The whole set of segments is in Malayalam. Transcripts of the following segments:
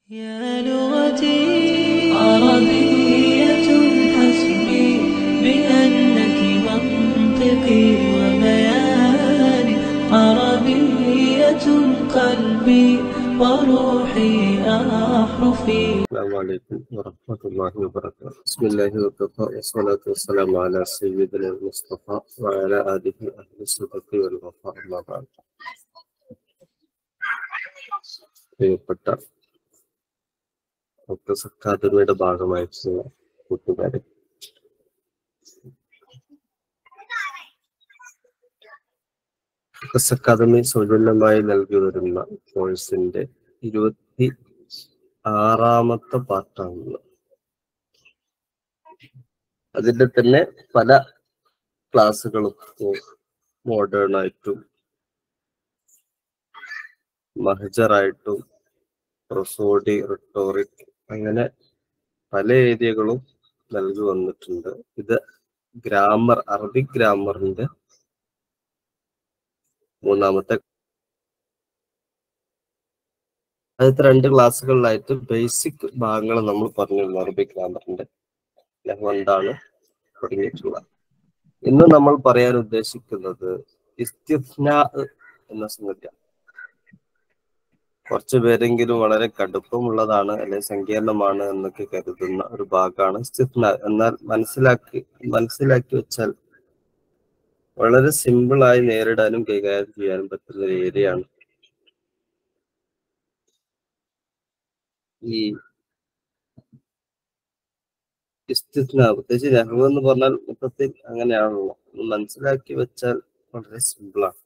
يا لغتي عربية حسبي بأنك منطقي وبياني عربية قلبي وروحي أحرفي السلام عليكم ورحمة الله وبركاته بسم الله وكفى والصلاة والسلام على سيدنا المصطفى وعلى آله أهل الصدق والوفاء أما بعد പ്രിയപ്പെട്ട ഡോക്ടർ സക്കാദുമയുടെ ഭാഗമായിട്ടുള്ള കൂട്ടുകാരെ ഡോക്ടർ അക്കാദമി സൗജന്യമായി നൽകി വരുന്ന കോഴ്സിന്റെ ഇരുപത്തി ആറാമത്തെ പാർട്ടാണുള്ളത് അതിന്റെ തന്നെ പല ക്ലാസ്സുകളും മോഡേൺ ആയിട്ടും മഹജറായിട്ടും റൊസോഡി റിട്ടോറിക് അങ്ങനെ പല ഏരിയകളും നൽകി വന്നിട്ടുണ്ട് ഇത് ഗ്രാമർ അറബിക് ഗ്രാമറിന്റെ മൂന്നാമത്തെ ആദ്യത്തെ രണ്ട് ക്ലാസ്സുകളിലായിട്ട് ബേസിക് ഭാഗങ്ങൾ നമ്മൾ പറഞ്ഞിരുന്നു അറബിക് ഗ്രാമറിന്റെ ലഹു എന്താണ് തുടങ്ങിയിട്ടുള്ളത് ഇന്ന് നമ്മൾ പറയാൻ ഉദ്ദേശിക്കുന്നത് ഇസ്തിഫ്ന എന്ന സംഗതിയാണ് കുറച്ചു പേരെങ്കിലും വളരെ കടുപ്പമുള്ളതാണ് അല്ലെങ്കിൽ സങ്കീർണമാണ് എന്നൊക്കെ കരുതുന്ന ഒരു ഭാഗമാണ് ഇസ്തിഫ്ന എന്നാൽ മനസ്സിലാക്കി മനസ്സിലാക്കി വെച്ചാൽ വളരെ സിമ്പിൾ ആയി നേരിടാനും കൈകാര്യം ചെയ്യാനും പറ്റുന്ന ഒരു ഏരിയയാണ് ഈ ഇസ്തിഫ്ന പ്രത്യേകിച്ച് നെഹ്റു എന്ന് പറഞ്ഞാൽ മൊത്തത്തിൽ അങ്ങനെയാണല്ലോ ഒന്ന് മനസ്സിലാക്കി വെച്ചാൽ വളരെ സിമ്പിളാണ്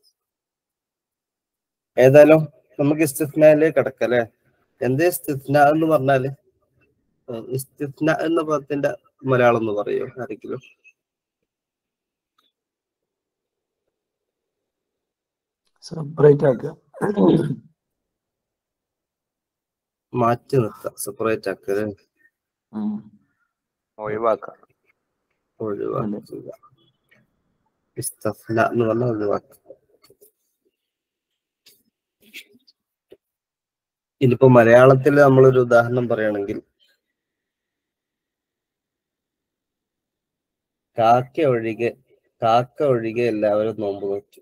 ഏതായാലും നമുക്ക് ഇസ്തിഫ്നയിലേക്ക് കിടക്കല്ലേ എന്ത് ഇസ്തിഫ്ന എന്ന് പറഞ്ഞാല് ഏഹ് ഇസ്തിഫ്ന എന്ന പദത്തിന്റെ മലയാളം എന്ന് പറയോ ആരെങ്കിലും സെപ്പറേറ്റ് ആക്കുക മാറ്റി നിർത്താം സെപ്പറേറ്റ് ആക്കല് ഉം. ഒഴിവാക്കാം ഒഴിവാക്കുക ഇസ്തഫ്ന എന്ന് പറഞ്ഞാൽ ഒഴിവാക്കുക ഇനിയിപ്പോ മലയാളത്തിൽ നമ്മളൊരു ഉദാഹരണം പറയുകയാണെങ്കിൽ കാക്ക ഒഴികെ കാക്ക ഒഴികെ എല്ലാവരും നോമ്പ് നോറ്റു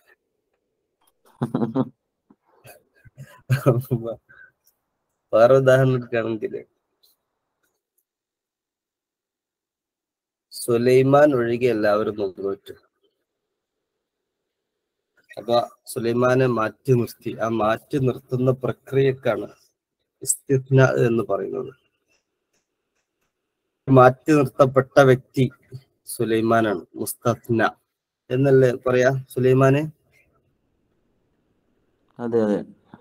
വേറെ ഉദാഹരണം എടുക്കുകയാണെങ്കിൽ സുലൈമാൻ ഒഴികെ എല്ലാവരും നോമ്പ് നോറ്റു അപ്പൊ സുലൈമാനെ മാറ്റി നിർത്തി ആ മാറ്റി നിർത്തുന്ന പ്രക്രിയക്കാണ് ഇസ്തിഫ്ന എന്ന് പറയുന്നത് മാറ്റി നിർത്തപ്പെട്ട വ്യക്തി സുലൈമാനാണ് മുസ്തഫ്ന എന്നല്ലേ പറയാ സുലൈമാനെ അതെ അതെ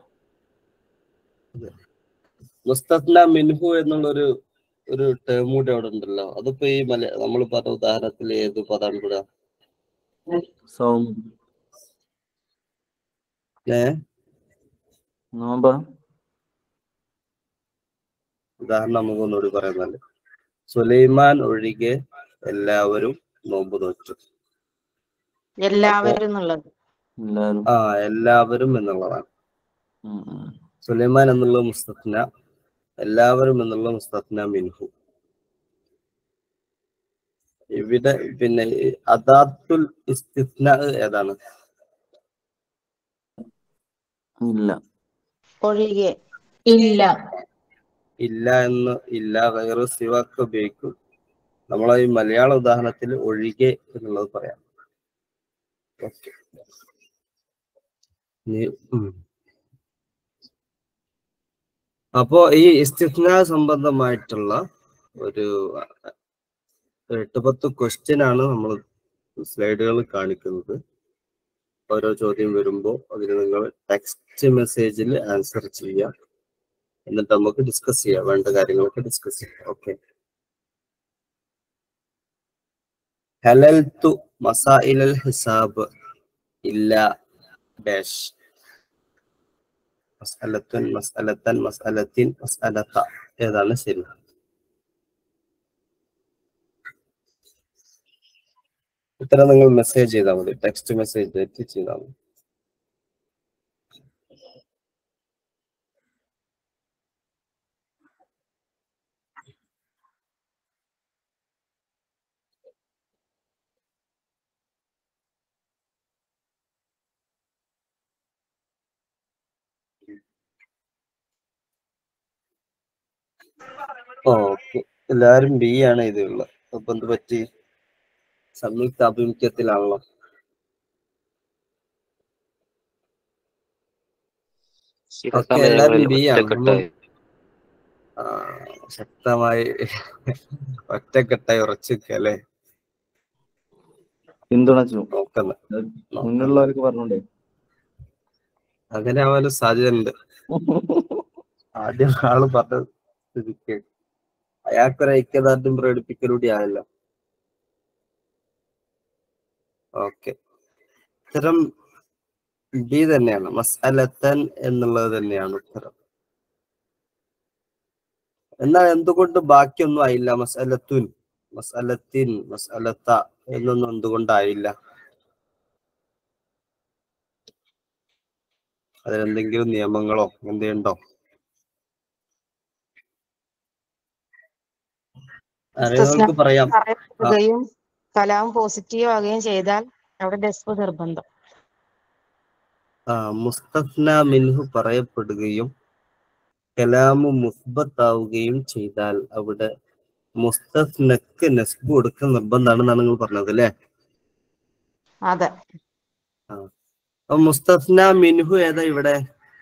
മുസ്തഫ്ന മിൻഹു എന്നുള്ളൊരു ഒരു ടേം കൂടി അവിടെ ഉണ്ടല്ലോ അതിപ്പോ ഈ മല നമ്മൾ പറഞ്ഞ ഉദാഹരണത്തിൽ ഏത് പദമാണ് കൂടെ സൗം ഏ നോമ്പ ഉദാഹരണം നമുക്ക് ഒന്നുകൂടി പറയുന്നല്ലേ സുലൈമാൻ ഒഴികെ എല്ലാവരും നോമ്പ് നോറ്റു എല്ലാവരും എന്നുള്ളത് എല്ലാരും ആ എല്ലാവരും എന്നുള്ളതാണ് ഉം, ഉം. സുലൈമാൻ എന്നുള്ള മുസ്തഫ്ന എല്ലാവരും എന്നുള്ള മുസ്തഫ്ന മിൻഹു ഇവിടെ പിന്നെ ഈ അദാത്തുൽ ഇസ്തിഫ്ന ഏതാണ് ഇല്ല ഒഴികെ ഇല്ല ഇല്ല എന്ന് ഇല്ല കയറ് സിവാക്ക് ഉപയോഗിക്കും നമ്മൾ ഈ മലയാള ഉദാഹരണത്തിൽ ഒഴികെ എന്നുള്ളത് പറയാം ഓക്കെ അപ്പോ ഈ ഇസ്തിഫ്ന സംബന്ധമായിട്ടുള്ള ഒരു എട്ട് പത്ത് ക്വസ്റ്റ്യൻ ആണ് നമ്മൾ സ്ലൈഡുകൾ കാണിക്കുന്നത് ഓരോ ചോദ്യം വരുമ്പോൾ അതിന് നിങ്ങൾ ടെക്സ്റ്റ് മെസ്സേജിൽ ആൻസർ ചെയ്യാം എന്നിട്ട് നമുക്ക് ഡിസ്കസ് ചെയ്യാം വേണ്ട കാര്യങ്ങളൊക്കെ ഡിസ്കസ് ചെയ്യാം ഓക്കെ ഹലൽത്തു മസായിലൽ ഹിസാബ് ഇല്ല ഡാഷ് മസ്അലത്തുൻ മസ്അലത്തൻ മസ്അലത്തിൻ മസ്അലത്ത ഏതാണ് ശരി ഉത്തരം നിങ്ങൾ മെസ്സേജ് ചെയ്താൽ മതി ടെക്സ്റ്റ് മെസ്സേജ് ചെയ്താൽ മതി ഓക്കെ എല്ലാരും ബി ആണ് ഇതിലുള്ളത് അപ്പൊ എന്ത് പറ്റി സംയുക്ത ആഭിമുഖ്യത്തിലാണല്ലോ ചില ഓക്കെ എല്ലാരും സമയങ്ങളിൽ ബി ആണ് ഒറ്റക്കെട്ടായി ആ, ശക്തമായി ഒറ്റക്കെട്ടായി ഉറച്ചു നിൽക്കുക അല്ലേ പിന്തുണച്ചു നോക്കുന്ന മുന്നിലുള്ളവർക്ക് പറഞ്ഞോണ്ടേ അങ്ങനെ ആവാനും സാധ്യതയുണ്ട് ആദ്യം ആള് പറഞ്ഞ സ്ഥിതിക്ക് അയാൾക്കൊരു ഐക്യദാർഢ്യം പ്രകടിപ്പിക്കലൂടെ ആയല്ലോ ഓക്കെ ഉത്തരം ബി തന്നെയാണ് മസ്അലത്തൻ എന്നുള്ളത് തന്നെയാണ് ഉത്തരം എന്നാൽ എന്തുകൊണ്ട് ബാക്കിയൊന്നും ആയില്ല മസ്അലത്തുൻ മസ്അലത്തിൻ മസ്അലത്ത എന്നൊന്നും എന്തുകൊണ്ടായില്ല അതിലെന്തെങ്കിലും നിയമങ്ങളോ എന്തെയുണ്ടോ അറിയുന്നവർക്ക് പറയാം പറയപ്പെടുകയും കലാം പോസിറ്റീവ് ആകുകയും ചെയ്താൽ അവിടെ ഡെസ്പ് നിർബന്ധം ആ മുസ്തഫ്ന മിൻഹു പറയപ്പെടുകയും കലാമു മുസ്ബത്താവുകയും ചെയ്താൽ അവിടെ മുസ്തഫ്നക്ക് നസ്ബ് കൊടുക്കൽ നിർബന്ധമാണെന്നാണ് നിങ്ങൾ പറഞ്ഞത് അല്ലേ അതെ അപ്പൊ മുസ്തഫ്ന മിൻഹു ഏതാ ഇവിടെ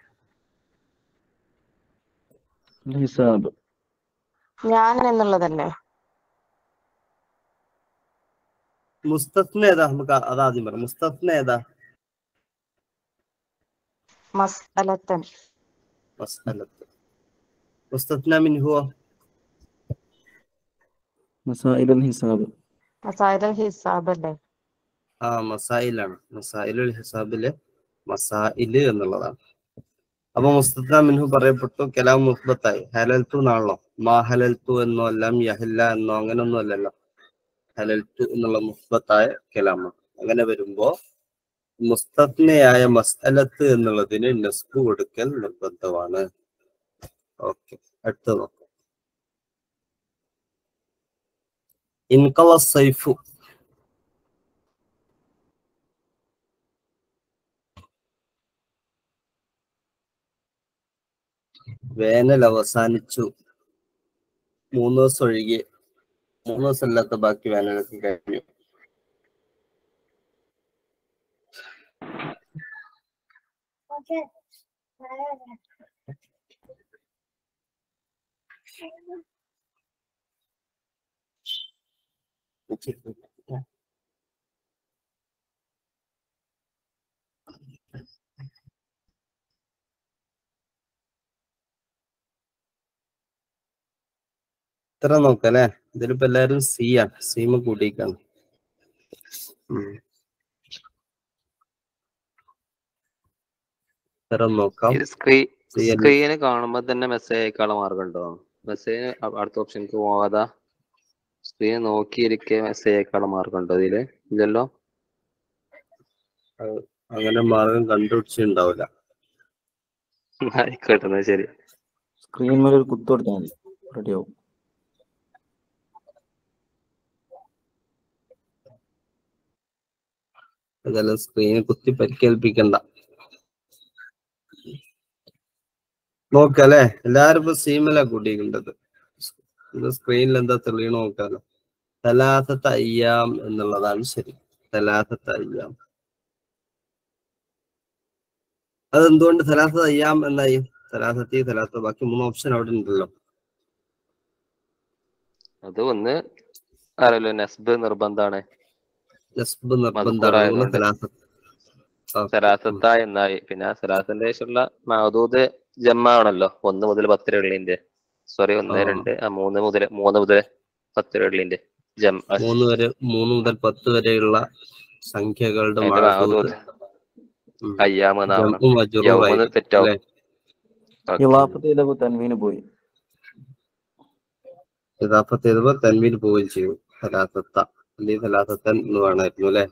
ഹിസാബ് ഞാൻ എന്നുള്ളതല്ലേ മുസ്തഫ്ന ഏതാ നമുക്ക് അ- അതാദ്യം പറയാം മുസ്തഫ്ന ഏതാ മസ് അലത്തൻ മസ്അലത്ത് മുസ്തഫ്ന മിൻഹുവോ മസായിലുൽ ഹിസാബ് മസായിദൽ ഹിസാബ് അല്ലേ ആ മസായിലാണ് മസായിലുൽ ഹിസാബില് മസായില് എന്നുള്ളതാണ് അപ്പൊ മുസ്തഫ മിൻഹു പറയപ്പെട്ടു കലാം മുസ്ബത്തായി ഹലൽത്തു എന്നാണല്ലോ മാ ഹലൽത്തു എന്നോ എല്ലാം യഹില്ല എന്നോ അങ്ങനൊന്നും അല്ലല്ലോ ഹലൽത്തു എന്നുള്ള മുസ്ബത്തായ കലാമാണ് അങ്ങനെ വരുമ്പോ മുസ്തഫ്നയായ മസ്അലത്ത് എന്നുള്ളതിന് നസ്ബ് കൊടുക്കൽ നിർബന്ധമാണ് ഓക്കെ അടുത്ത നോക്കാം ഇൻകല സൈഫു വേനൽ അവസാനിച്ചു മൂന്ന് ദിവസം ഒഴികെ മൂന്ന് ദിവസം അല്ലാത്ത ബാക്കി വേനലൊക്കെ കഴിഞ്ഞു ഇത്ര നോക്കാം അല്ലെ ഇതിലിപ്പോ എല്ലാരും സി ആണ് സീമ കൂട്ടിക്കാണ് ഉം. ഉത്തരം നോക്കാം ഇത് സ്ക്രീൻ ചെയ്യാൻ- സ്ക്രീന് കാണുമ്പോ തന്നെ മെസ്സേജ് അയക്കാനുള്ള മാർഗം ഉണ്ടോ മെസ്സേജ് അടുത്ത ഓപ്ഷനിക്ക് പോവാതെ സ്ക്രീൻ നോക്കിയിരിക്കെ മെസ്സേജ് അയക്കാനുള്ള മാർഗം ഉണ്ടോ ഇതില് ഇല്ലല്ലോ അങ്ങനെ മാർഗം കണ്ടുപിടിച്ചിട്ടുണ്ടാവില്ല ആയിക്കോട്ടെ എന്നാ ശരി സ്ക്രീൻ മേലെ ഒരു കുത്തു കൊടുത്താൽ മതി റെഡിയാവും അതെല്ലാം സ്ക്രീന് കുത്തി പരിക്കേൽപ്പിക്കണ്ട നോക്കല്ലേ എല്ലാരും ഇപ്പൊ സീമല കൂട്ടിയിട്ടുണ്ടത് ഇത് സ്ക്രീനിൽ എന്താ തെളിയണ നോക്കാലോ തലാത്തത്തെ അയ്യാം എന്നുള്ളതാണ് ശരി തലാത്തത്തെ അയ്യാം അതെന്തുകൊണ്ട് തലാത്തത്തെ അയ്യാം എന്നായി തലാത്തത്തി തലാത്ത ബാക്കി മൂന്ന് ഓപ്ഷൻ അവിടെ ഉണ്ടല്ലോ അത് ഒന്ന് അറിയല്ലോ നെസ്ബ് നിർബന്ധാണ് നസ്ബ് നിർബന്ധമാണ് മധുക്കൂറായതുകൊണ്ട്. തലാത്തത്ത് ഓക്കേ. സലാസത്ത എന്നായി പിന്നെ ആ സലാസന്റെ ശേഷമുള്ള മഹദൂദ് ജമ്മ ആണല്ലോ ഒന്ന് മുതൽ പത്ത് വരെയുള്ളതിന്റെ സോറി ഒന്ന് ആ. രണ്ട് ആ മൂന്ന് മുതൽ മൂന്ന് മുതൽ പത്ത് വരെയുള്ളതിന്റെ ജം മൂന്ന് വരെ മൂന്ന് മുതൽ പത്ത് വരെയുള്ള സംഖ്യകളുടെ അതിന്റെ മഹദൂദ് മഹദൂദ് അയ്യാമ് എന്നാവണം ജംഉം മജ്റൂറും യൗമെന്ന് ആയിരിക്കും, തെറ്റാവും അല്ലേ? ഓക്കേ. ഇളാഫത്ത് ചെയ്തപ്പോ തൻവീന് പോയി ഇതാഫത്ത് ചെയ്തപ്പോ തൻവീൽ പോവുകയും ചെയ്തു സലാസത്ത അല്ലെങ്കിൽ സലാസത്തൻ എന്ന് വേണമായിരുന്നു അല്ലെ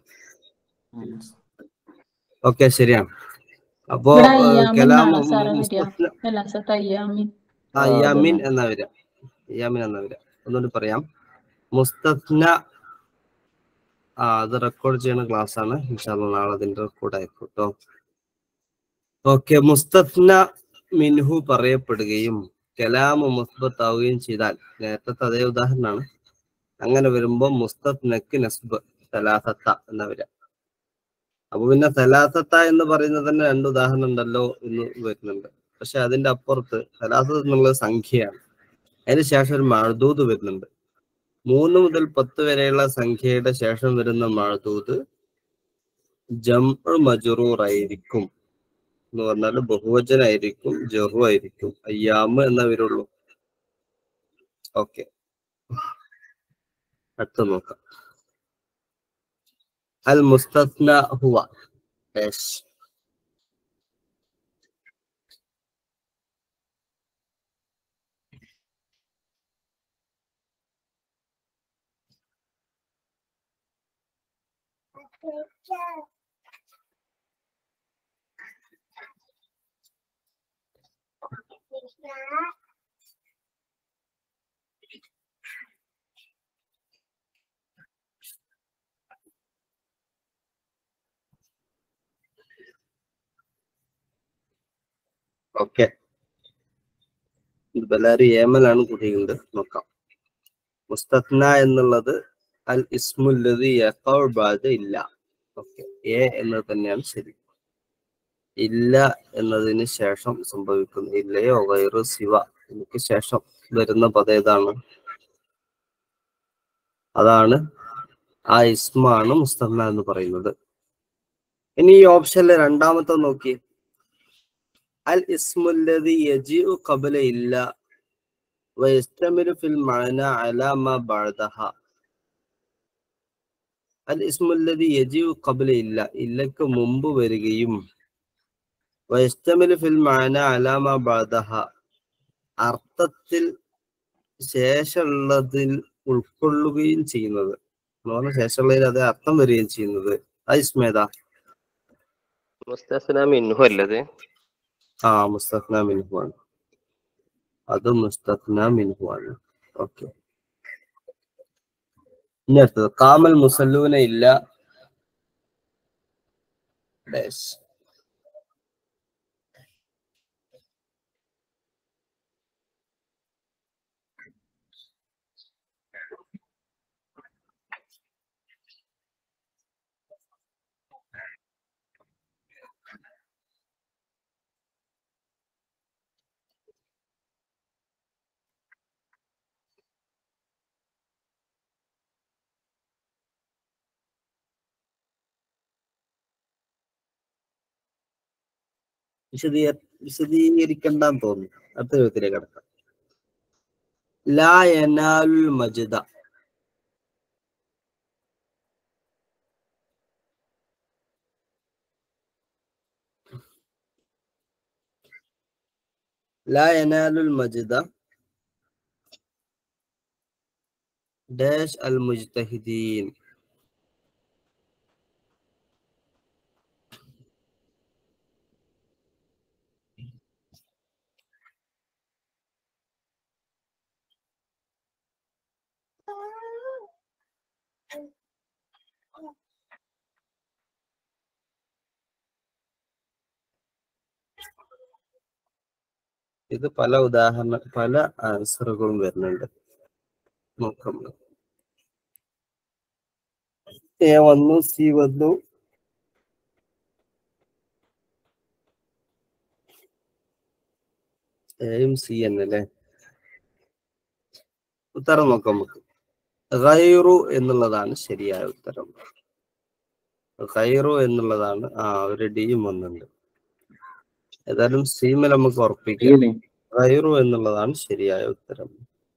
ഓക്കെ ശരിയാണ് അപ്പോ ഇവിടെ ഏഹ്, അയ്യാമിൻ കലാം എന്നാണ് സാറേ വരിക. മുസ്തഫ്ന- സലാസത്ത് അയ്യാമിൻ ആ, യാമിൻ എന്നാ വരിക യാമിൻ എന്നാ വരിക ഒന്നുകൂടി പറയാം മുസ്തഫ്ന ആ അത് റെക്കോർഡ് ചെയ്യുന്ന ക്ലാസ് ആണ് ഇൻഷാല്ല നാളെ അതിന്റെ റെക്കോർഡ് ആയിരിക്കും കേട്ടോ ഓക്കെ മുസ്തഫ്ന മിൻഹു പറയപ്പെടുകയും കലാമ് മുസ്ബത്ത് ആവുകയും ചെയ്താൽ നേരത്തെ അതേ ഉദാഹരണമാണ് അങ്ങനെ വരുമ്പോ മുസ്തത്നക്ക് നസ്ബ് സലാസത്ത എന്ന വരിക അപ്പൊ പിന്നെ സലാസത്ത എന്ന് പറയുന്നത് തന്നെ രണ്ട് ഉദാഹരണം ഉണ്ടല്ലോ എന്ന് വരുന്നുണ്ട് പക്ഷെ അതിന്റെ അപ്പുറത്ത് സലാസത്ത് എന്നുള്ള സംഖ്യയാണ് അതിന് ശേഷം ഒരു മഴദൂത് വരുന്നുണ്ട് മൂന്ന് മുതൽ പത്ത് വരെയുള്ള സംഖ്യയുടെ ശേഷം വരുന്ന മഴദൂത് ജംഉ മജറൂർ ആയിരിക്കും എന്ന് പറഞ്ഞാൽ ബഹുവചനായിരിക്കും ജഹു ആയിരിക്കും അയ്യാമ് എന്ന വരുള്ളൂ ഓക്കെ അടുത്ത നോക്കാം അൽ മുസ്തസ്ന ഹുവ Dash. ഓക്കെ ഇത് എല്ലാവരും ഏമലാണ് കുട്ടികളുണ്ട് നോക്കാം മുസ്തഫ്ന എന്നുള്ളത് അൽ ഇസ്മുല്ലത് യഖൗബാദ് ഇല്ല ഓക്കെ എ എന്നത് തന്നെയാണ് ശരി ഇല്ല എന്നതിന് ശേഷം സംഭവിക്കുന്നു ഇല്ലയോ വൈറു ശിവ എനിക്ക് ശേഷം വരുന്ന പദം ഏതാണ് അതാണ് ആ ഇസ്മാണ് മുസ്തഫ്ന എന്ന് പറയുന്നത് ഇനി ഈ ഓപ്ഷനിലെ രണ്ടാമത്തെ നോക്കി അൽ ഇസ്മുല്ലതി യജിഉ ഖബല ഇല്ല വയസ്തമിരു ഫിൽ മഅന അലാ മാ ബഅദഹ അൽ ഇസ്മുല്ലതി യജിഉ ഖബല ഇല്ല ഇല്ലക്ക് മുമ്പ് വരികയും വയസ്തമിരു ഫിൽ മഅന അലാ മാ ബഅദഹ അർത്ഥത്തിൽ ശേഷമുള്ളതിൽ ഉൾക്കൊള്ളുകയും ചെയ്യുന്നത് എന്ന് പറഞ്ഞാൽ ശേഷമുള്ളതിൽ അതേ അർത്ഥം വരികയും ചെയ്യുന്നത് ആ ഇസ്മേതാ മുസ്തസ്ന മിൻഹു അല്ലത് ആ മുസ്തഫ്ന മിൻഹു ആണ് അത് മുസ്തഫ്ന മിൻഹു ആണ് ഓക്കെ ഇനി അടുത്തത് കാമൽ മുസല്ലൂന ഇല്ല ഡാഷ് വിശദീ വിശദീകരിക്കണ്ടെന്ന് തോന്നുന്നു അടുത്ത ചോദ്യത്തിലേക്ക് കടക്കാം ലാ യനാലുൽ മജിദ ലാ യനാലുൽ മജിദ ഡാഷ് അൽ മുജ്തഹിദീൻ ഇത് പല ഉദാഹരണ പല ആൻസറുകളും വരുന്നുണ്ട് നോക്കാം എ വന്നു സി വന്നു എയും സി എന്നല്ലേ ഉത്തരം നോക്കാം നമുക്ക് ഗൈറു എന്നുള്ളതാണ് ശരിയായ ഉത്തരം ഗൈറു എന്നുള്ളതാണ് ആ ഒരു ഡിയും വന്നിട്ടുണ്ട് ഏതായാലും സീമൽ നമുക്ക് ഉറപ്പിക്കാം ഇല്ലേ? ഗൈറു എന്നുള്ളതാണ് ശരിയായ ഉത്തരം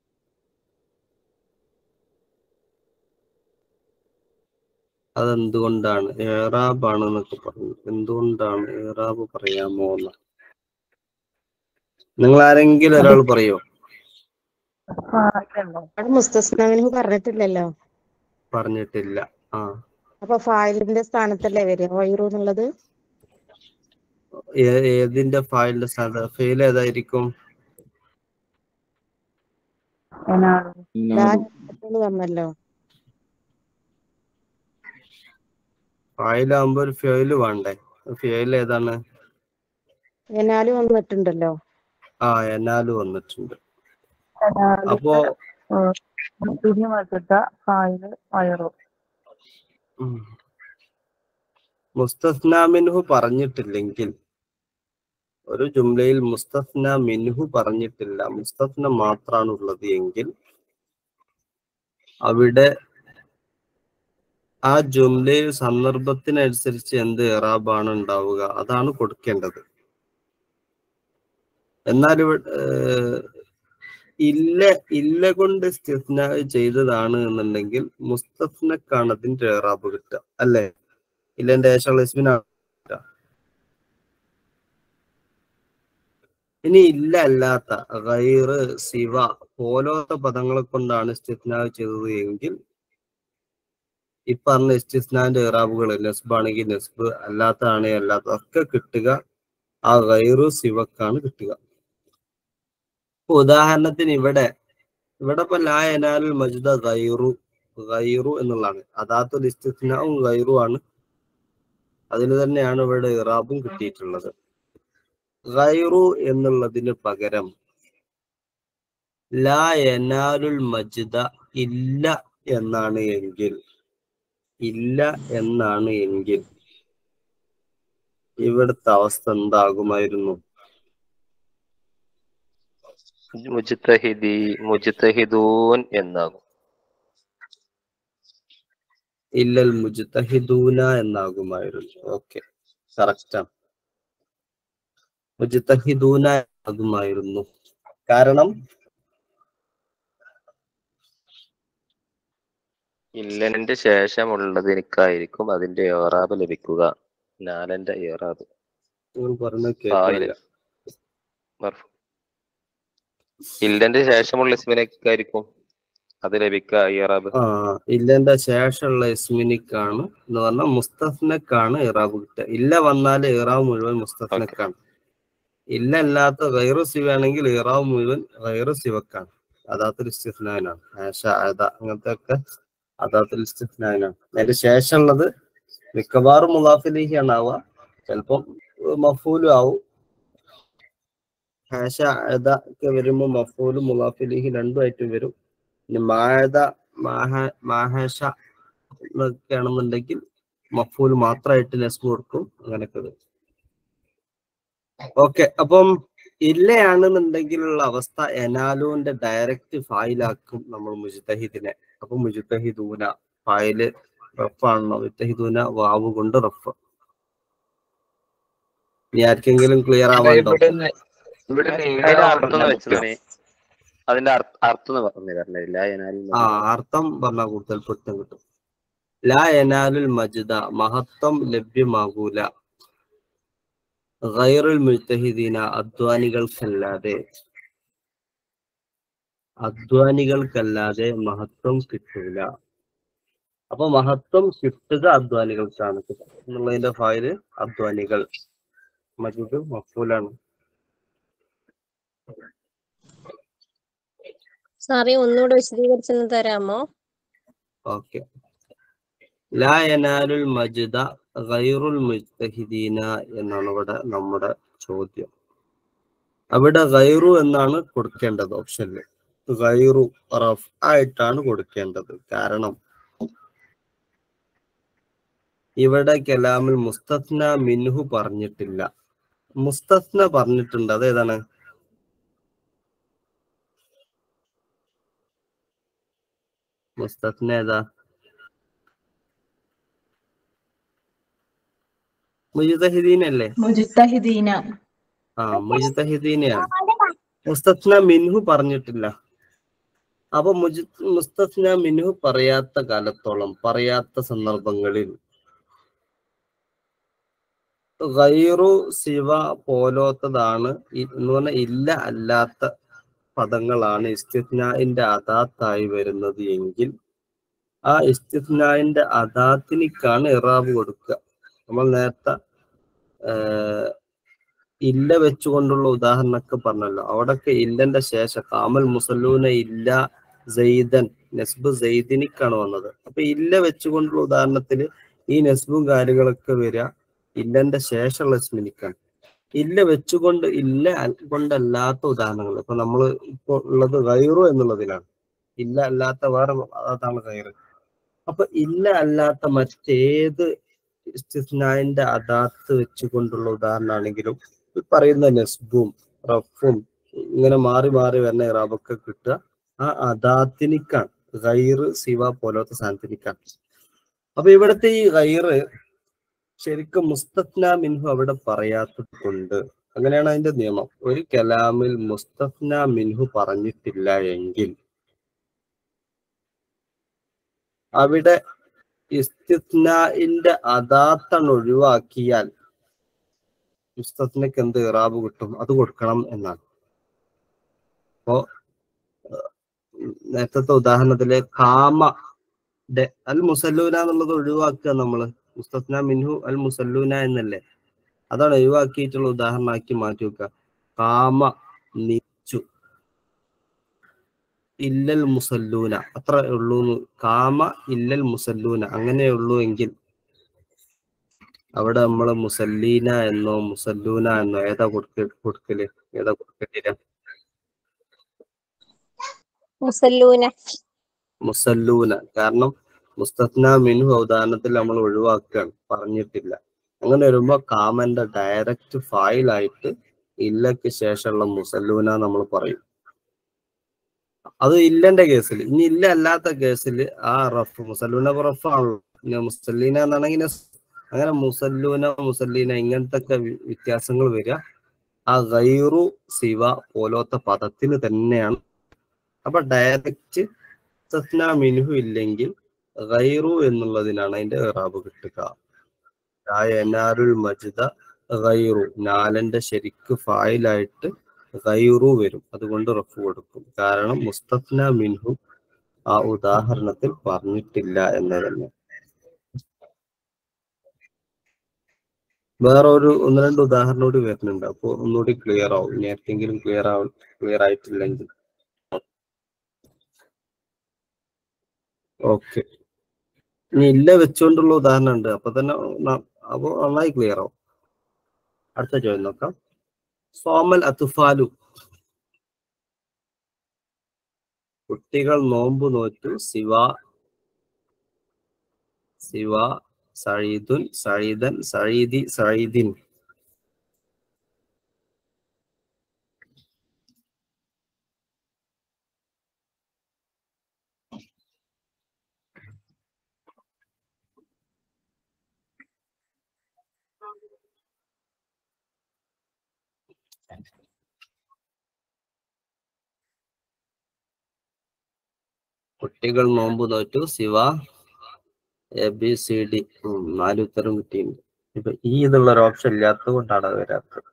അതെന്തുകൊണ്ടാണ് ഏറാബ് ആണെന്നൊക്കെ പറഞ്ഞു എന്തുകൊണ്ടാണ് ഏറാബ് പറയാമോ എന്ന് നിങ്ങൾ ആരെങ്കിലും ഒരാൾ പറയോ അവിടെ മുസ്തസ്നവിന് പറഞ്ഞിട്ടില്ലല്ലോ പറഞ്ഞിട്ടില്ല ആ അപ്പൊ ഫായിലിന്റെ സ്ഥാനത്തല്ലേ വരിക വൈറു എന്നുള്ളത് ഏ- ഏതിന്റെ ഫയലിന്റെ സ്ഥാനത്ത് ഫെയിൽ ഏതായിരിക്കും ഇന്നാണ്. എന്ന് പറഞ്ഞല്ലോ ഫയലാകുമ്പോ ഒരു ഫെയില് വേണ്ടേ ഫെയിൽ ഏതാണ് എന്നാല് വന്നിട്ടുണ്ടല്ലോ ആ എന്നാല് വന്നിട്ടുണ്ട് അപ്പോ തുണി വച്ചിട്ട കായല് വയറു ഉം. മുസ്തസ്ന മിൻഹു പറഞ്ഞിട്ടില്ലെങ്കിൽ ഒരു ജുംലയിൽ മുസ്തസ്ന മിൻഹു പറഞ്ഞിട്ടില്ല മുസ്തസ്ന മാത്രമാണ് ഉള്ളത് എങ്കിൽ അവിടെ ആ ജുംലയിൽ സന്ദർഭത്തിനനുസരിച്ച് എന്ത് ഇറാബാണ് ഉണ്ടാവുക അതാണ് കൊടുക്കേണ്ടത് എന്നാൽ ഇവിടെ ഏഹ്, ഇല്ല ഇല്ല കൊണ്ട് ഇസ്തിസ്ന ചെയ്തതാണ് എന്നുണ്ടെങ്കിൽ മുസ്തഫ്നക്കാണ് അതിന്റെ ഇറാബ് കിട്ടുക അല്ലേ ഇല്ലന്റെ ശേഷമുള്ള ഇസ്മിനാണ് കിട്ടുക. ഇനി ഇല്ല അല്ലാത്ത ഗൈറ് സിവ പോലോത്ത പദങ്ങളെ കൊണ്ടാണ് ഇസ്തിസ്ന ചെയ്തത് എങ്കിൽ ഈ പറഞ്ഞ ഇസ്തിസ്നാന്റെ ഇറാബുകൾ നെസ്ബാണെങ്കിൽ നെസ്ബ് അല്ലാത്തതാണെങ്കിൽ അല്ലാത്ത ഒക്കെ കിട്ടുക ആ ഗൈറു സിവക്കാണ് കിട്ടുക ഇപ്പൊ ഉദാഹരണത്തിന് ഇവിടെ ഇവിടെ ഇപ്പൊ ലാ എനാലുൽ മജ്ദ ഗൈറു ഗൈറു എന്നുള്ളതാണ് അതാത്തുൽ ഇസ്തിസ്നാവും ഗൈറു ആണ് അതിന് തന്നെയാണ് ഇവിടെ ഇറാബും കിട്ടിയിട്ടുള്ളത് ഗൈറു എന്നുള്ളതിന് പകരം ലാ എനാലുൽ മജ്ദ ഇല്ല എന്നാണ് എങ്കിൽ ഇല്ല എന്നാണ് എങ്കിൽ ഇവിടുത്തെ അവസ്ഥ എന്താകുമായിരുന്നു മുജ്തഹിദി മുജ്തഹിദൂൻ എന്നാകും ഇല്ലൽ മുജ്തഹിദൂന എന്നാകുമായിരുന്നു ഓക്കെ കറക്റ്റാണ് മുജ്തഹിദൂന ആകുമായിരുന്നു കാരണം ഇല്ലന്റെ ശേഷമുള്ളതിനേക്കായിരിക്കും അതിന്റെ ഏറാബ് ലഭിക്കുക നാലന്റെ ഏറാബ് നിങ്ങൾ പറഞ്ഞത് ഫായില്. കേൾക്കുന്നില്ല മർഫു. ഇല്ലന്റെ ശേഷമുള്ള ഇസ്മിനേക്കായിരിക്കും അത് ലഭിക്കുക ഏറാബ് ആ ഇല്ലന്റെ ശേഷമുള്ള ഇസ്മിനിക്കാണ് എന്ന് പറഞ്ഞാൽ മുസ്തഫ്നക്കാണ് ഇറാബ് കിട്ടുക ഇല്ല വന്നാൽ ഇറാബ് മുഴുവൻ മുസ്തഫ്നക്കാണ് ഇല്ല അല്ലാത്ത ഗൈറു സിവാണെങ്കിൽ ഇറാബ് മുഴുവൻ ഗൈറു സിവക്കാണ് അതാത്തൊരു ഇസ്തിഫ്നാനാണ് ആശ അത അങ്ങനത്തെ ഒക്കെ അതാത്തൊരു ഇസ്തിഫ്നാനാണ് അതിന്റെ ശേഷമുള്ളത് മിക്കവാറും മുലാഫിലേക്കാണ് ആവുക ചിലപ്പം മഫൂലും ആവും ഹാഷ അത ഒക്കെ വരുമ്പോൾ മഫൂലും മുലാഫിലേക്ക് രണ്ടുമായിട്ട് വരും ഇനി മാഴത മാഹ മാഹേഷ എന്നൊക്കെ ആണെന്നുണ്ടെങ്കിൽ മഫൂൽ മാത്രമായിട്ട് നെസ്ബ് കൊടുക്കും അങ്ങനെയൊക്കെ വരും ഓക്കെ അപ്പം ഇല്ലയാണെന്നുണ്ടെങ്കിലുള്ള അവസ്ഥ എനാലുവിന്റെ ഡയറക്റ്റ് ഫായിലാക്കും നമ്മൾ മുജ്തഹിദിനെ അപ്പൊ മുജ്തഹിദൂന ഫായില് റഫാണല്ലോ മുജ്തഹിദൂന വാവ് കൊണ്ട് റഫ് ഇനി ആർക്കെങ്കിലും ക്ലിയർ ആവാണ്ടോ അതിന്റെ അർത്ഥം എന്ന് വെച്ചത് അതിന്റെ അർത്ഥ- അർത്ഥം എന്ന് പറഞ്ഞു തരണില്ല ആ അർത്ഥം പറഞ്ഞാൽ കൂടുതൽ പൊരുത്തം കിട്ടും ലാ എനാലുൽ മജ്ദ മഹത്വം ലഭ്യമാകൂല ഗൈറുൽ മുജ്തഹിദീന അധ്വാനികൾക്കല്ലാതെ അധ്വാനികൾക്കല്ലാതെ മഹത്വം കിട്ടൂല അപ്പൊ മഹത്വം കിട്ടുക അധ്വാനികൾക്കാണ് എന്നുള്ളതിന്റെ ഫായില് അധ്വാനികൾ മജൂദ് മഫൂലാണ് സാറേ ഒന്നുകൂടെ വിശദീകരിച്ചൊന്ന് തരാമോ ഓക്കെ ലാ യനാലുൽ മജ്ദ ഗൈറുൽ മുജ്തഹിദീന എന്നാണ് ഇവിടെ നമ്മുടെ ചോദ്യം അവിടെ ഗൈറു എന്നാണ് കൊടുക്കേണ്ടത് ഓപ്ഷനിൽ ഗൈറു റഫ് ആയിട്ടാണ് കൊടുക്കേണ്ടത് കാരണം ഇവിടെ കലാമിൽ മുസ്തഫ്ന മിൻഹു പറഞ്ഞിട്ടില്ല മുസ്തഫ്ന പറഞ്ഞിട്ടുണ്ട് അതേതാണ് മുസ്തഫ്ന ഏതാ മുജിതഹിദീൻ അല്ലേ മുജിത്തഹിദീന ആ മുജിതഹിദീനെയാണ് മുസ്തഫ്ന മിൻഹു പറഞ്ഞിട്ടില്ല അപ്പൊ മുജി മുസ്തഫ്ന മിൻഹു പറയാത്ത കാലത്തോളം പറയാത്ത സന്ദർഭങ്ങളിൽ ഗൈറു ശിവ പോലോത്തതാണ് ഇ- എന്ന് പറഞ്ഞാൽ ഇല്ല അല്ലാത്ത പദങ്ങളാണ് ഇസ്തിഫ്നായിന്റെ അദാത്തായി വരുന്നത് എങ്കിൽ ആ ഇസ്തിഫ്നായിന്റെ അദാത്തിനിക്കാണ് ഇറാബ് കൊടുക്കുക നമ്മൾ നേരത്തെ ആഹ്, ഇല്ല വെച്ചുകൊണ്ടുള്ള ഉദാഹരണമൊക്കെ പറഞ്ഞല്ലോ അവിടൊക്കെ ഇല്ലന്റെ ശേഷം കാമൽ മുസല്ലൂന ഇല്ല സെയ്തൻ നെസ്ബ് സെയ്ദിനിക്കാണ് വന്നത് അപ്പൊ ഇല്ല വെച്ചുകൊണ്ടുള്ള ഉദാഹരണത്തിൽ ഈ നെസ്ബും കാര്യങ്ങളൊക്കെ വരിക ഇല്ലന്റെ ശേഷമുള്ള ഇസ്മിനിക്കാണ് ഇല്ല വെച്ചുകൊണ്ട് ഇല്ല അൽ- കൊണ്ടല്ലാത്ത ഉദാഹരണങ്ങൾ ഇപ്പൊ നമ്മൾ ഇപ്പോൾ ഉള്ളത് ഗൈറു എന്നുള്ളതിലാണ് ഇല്ല അല്ലാത്ത വേറെ അതാണ് ഗൈറ് അപ്പൊ ഇല്ല അല്ലാത്ത മറ്റേത് ഇസ്തിസ്നായിന്റെ അദാത്ത് വെച്ചുകൊണ്ടുള്ള ഉദാഹരണമാണെങ്കിലും ഈ പറയുന്ന നെസ്ബും റഫും ഇങ്ങനെ മാറി മാറി വരുന്ന ഇറാബൊക്കെ കിട്ടുക ആ അദാത്തിനിക്കാണ് ഗൈറ് സിവ പോലത്തെ സാധനത്തിനിക്കാണ് അപ്പൊ ഇവിടുത്തെ ഈ ഗൈറ് ശരിക്കും മുസ്തഫ്ന മിൻഹു അവിടെ പറയാത്തത് കൊണ്ട് അങ്ങനെയാണ് അതിന്റെ നിയമം ഒരു കലാമിൽ മുസ്തഫ്ന മിൻഹു പറഞ്ഞിട്ടില്ല എങ്കിൽ അവിടെ ഇസ്തിത്നാഇന്റെ അദാത്തണ് ഒഴിവാക്കിയാൽ മുസ്തഫ്നക്ക് എന്ത് ഇറാബ് കിട്ടും അത് കൊടുക്കണം എന്നാണ് അപ്പോ ഏഹ്, നേരത്തെ ഉദാഹരണത്തില് കാമ ഡെ അൽ മുസല്ലൂന എന്നുള്ളത് ഒഴിവാക്കുക നമ്മള് മുസ്തഫ്ന മിൻഹു അൽ മുസല്ലൂന എന്നല്ലേ അതാണ് ഒഴിവാക്കിയിട്ടുള്ള ഉദാഹരണമാക്കി മാറ്റി വെക്കുക കാമ നിച്ചു ഇല്ലൽ മുസല്ലൂന അത്ര ഉള്ളൂ കാമ ഇല്ലൽ മുസല്ലൂന അങ്ങനെ ഉള്ളൂ എങ്കിൽ അവിടെ നമ്മൾ മുസല്ലീന എന്നോ മുസല്ലൂന എന്നോ ഏതാ കൊടുക്ക കൊടുക്കല് ഏതാ കൊടുക്കലില്ല മുസല്ലൂന മുസല്ലൂന കാരണം മുസ്തഫ്ന മിൻഹു ഉദാഹരണത്തിൽ നമ്മൾ ഒഴിവാക്കുകയാണ് പറഞ്ഞിട്ടില്ല അങ്ങനെ വരുമ്പോ കാമന്റെ ഡയറക്റ്റ് ഫായിലായിട്ട് ഇല്ലക്ക് ശേഷമുള്ള മുസല്ലൂന നമ്മൾ പറയും അത് ഇല്ലന്റെ കേസിൽ ഇനി ഇല്ല അല്ലാത്ത കേസിൽ ആ റഫ് മുസല്ലൂന റഫ് ആണല്ലോ പിന്നെ മുസല്ലീന എന്നാണെങ്കിൽ നസ്. അങ്ങനെ മുസല്ലൂന മുസല്ലീന ഇങ്ങനത്തെ ഒക്കെ വി- വ്യത്യാസങ്ങൾ വരിക ആ ഗൈറു സിവ പോലത്തെ പദത്തിന് തന്നെയാണ് അപ്പൊ ഡയറക്റ്റ് സസ്ന മിൻഹു ഇല്ലെങ്കിൽ ഗൈറു എന്നുള്ളതിനാണ് അതിന്റെ ഇറാബ് കിട്ടുക ആ എനാരുൽ മജിദ ഗൈറു നാലന്റെ ശരിക്ക് ഫായിലായിട്ട് ഗൈറു വരും അതുകൊണ്ട് റഫ് കൊടുക്കും കാരണം മുസ്തഫ്ന മിൻഹു ആ ഉദാഹരണത്തിൽ പറഞ്ഞിട്ടില്ല എന്ന് തന്നെ വേറെ ഒരു ഒന്ന് രണ്ട് ഉദാഹരണം കൂടി വരുന്നുണ്ട് അപ്പൊ ഒന്നുകൂടി ക്ലിയർ ആവും ഇനി ആർക്കെങ്കിലും ക്ലിയർ ആവും ക്ലിയർ ആയിട്ടില്ലെങ്കിൽ ഓക്കെ ഇനി ഇല്ല വെച്ചുകൊണ്ടുള്ള ഉദാഹരണം ഉണ്ട് അപ്പൊ തന്നെ ന- അപ്പൊ നന്നായി ക്ലിയർ ആവും അടുത്ത ചോദ്യം നോക്കാം സോമൽ അത്തുഫാലു കുട്ടികൾ നോമ്പ് നോറ്റു സിവ സിവ സഴീദുൻ സഴീദൻ സഴീദി സഴീദിൻ കുട്ടികൾ നോമ്പ് നോറ്റു സിവ എ ബി സി ഡി നാല് ഉത്തരം കിട്ടിയിട്ടുണ്ട് ഇപ്പൊ ഈ എന്നുള്ള ഒരു ഓപ്ഷൻ ഇല്ലാത്തത് കൊണ്ടാണ് അത് വരാത്തത്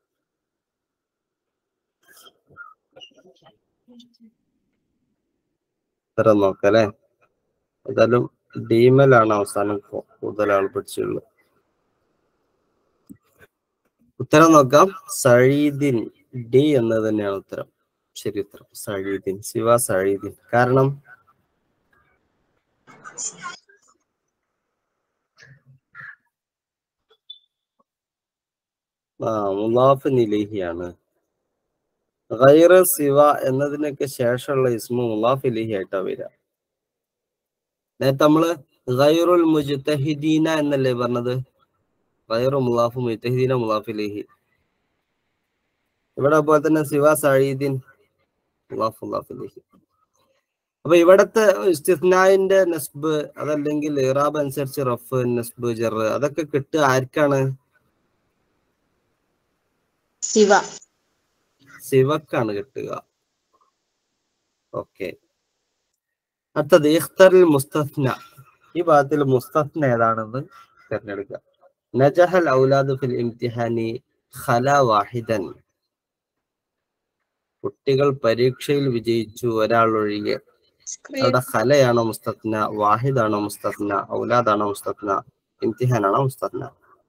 ഉത്തരം നോക്കല്ലേ ഏതായാലും ഡീമലാണ് അവസാനം കൂ- കൂടുതൽ ആൾ പഠിച്ചുള്ളത് ഉത്തരം നോക്കാം സഴീദിൻ ഡി എന്നത് തന്നെയാണ് ഉത്തരം ശരി ഉത്തരം സഴീദിൻ ശിവ സഴീദിൻ കാരണം ആ മുലാഫ് നിലേഹിയാണ് ഗൈറ സിവ എന്നതിനൊക്കെ ശേഷമുള്ള ഇസ്മു മുലാഫ് ഇലഹി ആയിട്ടാ വരിക നേരത്തെ നമ്മള് ഗൈറുൽ മുജ്തഹിദീന എന്നല്ലേ പറഞ്ഞത് ഗൈറു മുലാഫ് മുജ്തഹിദീന മുലാഫ് ഇലഹി ഇവിടെ പോലെ തന്നെ സിവ സഴീദീൻ മുലാഫ് മുലാഫ് ഇലഹി അപ്പൊ ഇവിടത്തെ ഇസ്തിഫ്നായിന്റെ നസ്ബ് അതല്ലെങ്കിൽ ഇറാബ് അനുസരിച്ച് റഫ് നസ്ബ് ജർ അതൊക്കെ കിട്ടുക ആർക്കാണ് ശിവ സിവക്കാണ് കിട്ടുക ഓക്കെ അടുത്തത് ഇഖ്തറിൽ മുസ്തഫ്ന ഈ ഭാഗത്തിൽ മുസ്തഫ്ന ഏതാണെന്ന് തിരഞ്ഞെടുക്കുക നജഹൽ ഔലാദ് ഫിൽ ഇംതിഹാനി ഖല വാഹിദൻ കുട്ടികൾ പരീക്ഷയിൽ വിജയിച്ചു ഒരാൾ ഒഴികെ സ്ക്രീൻ അവിടെ ഖലയാണോ മുസ്തഫ്ന വാഹിദാണോ മുസ്തഫ്ന ഔലാദാണോ മുസ്തഫ്ന ഇംതിഹാനാണോ മുസ്തഫ്ന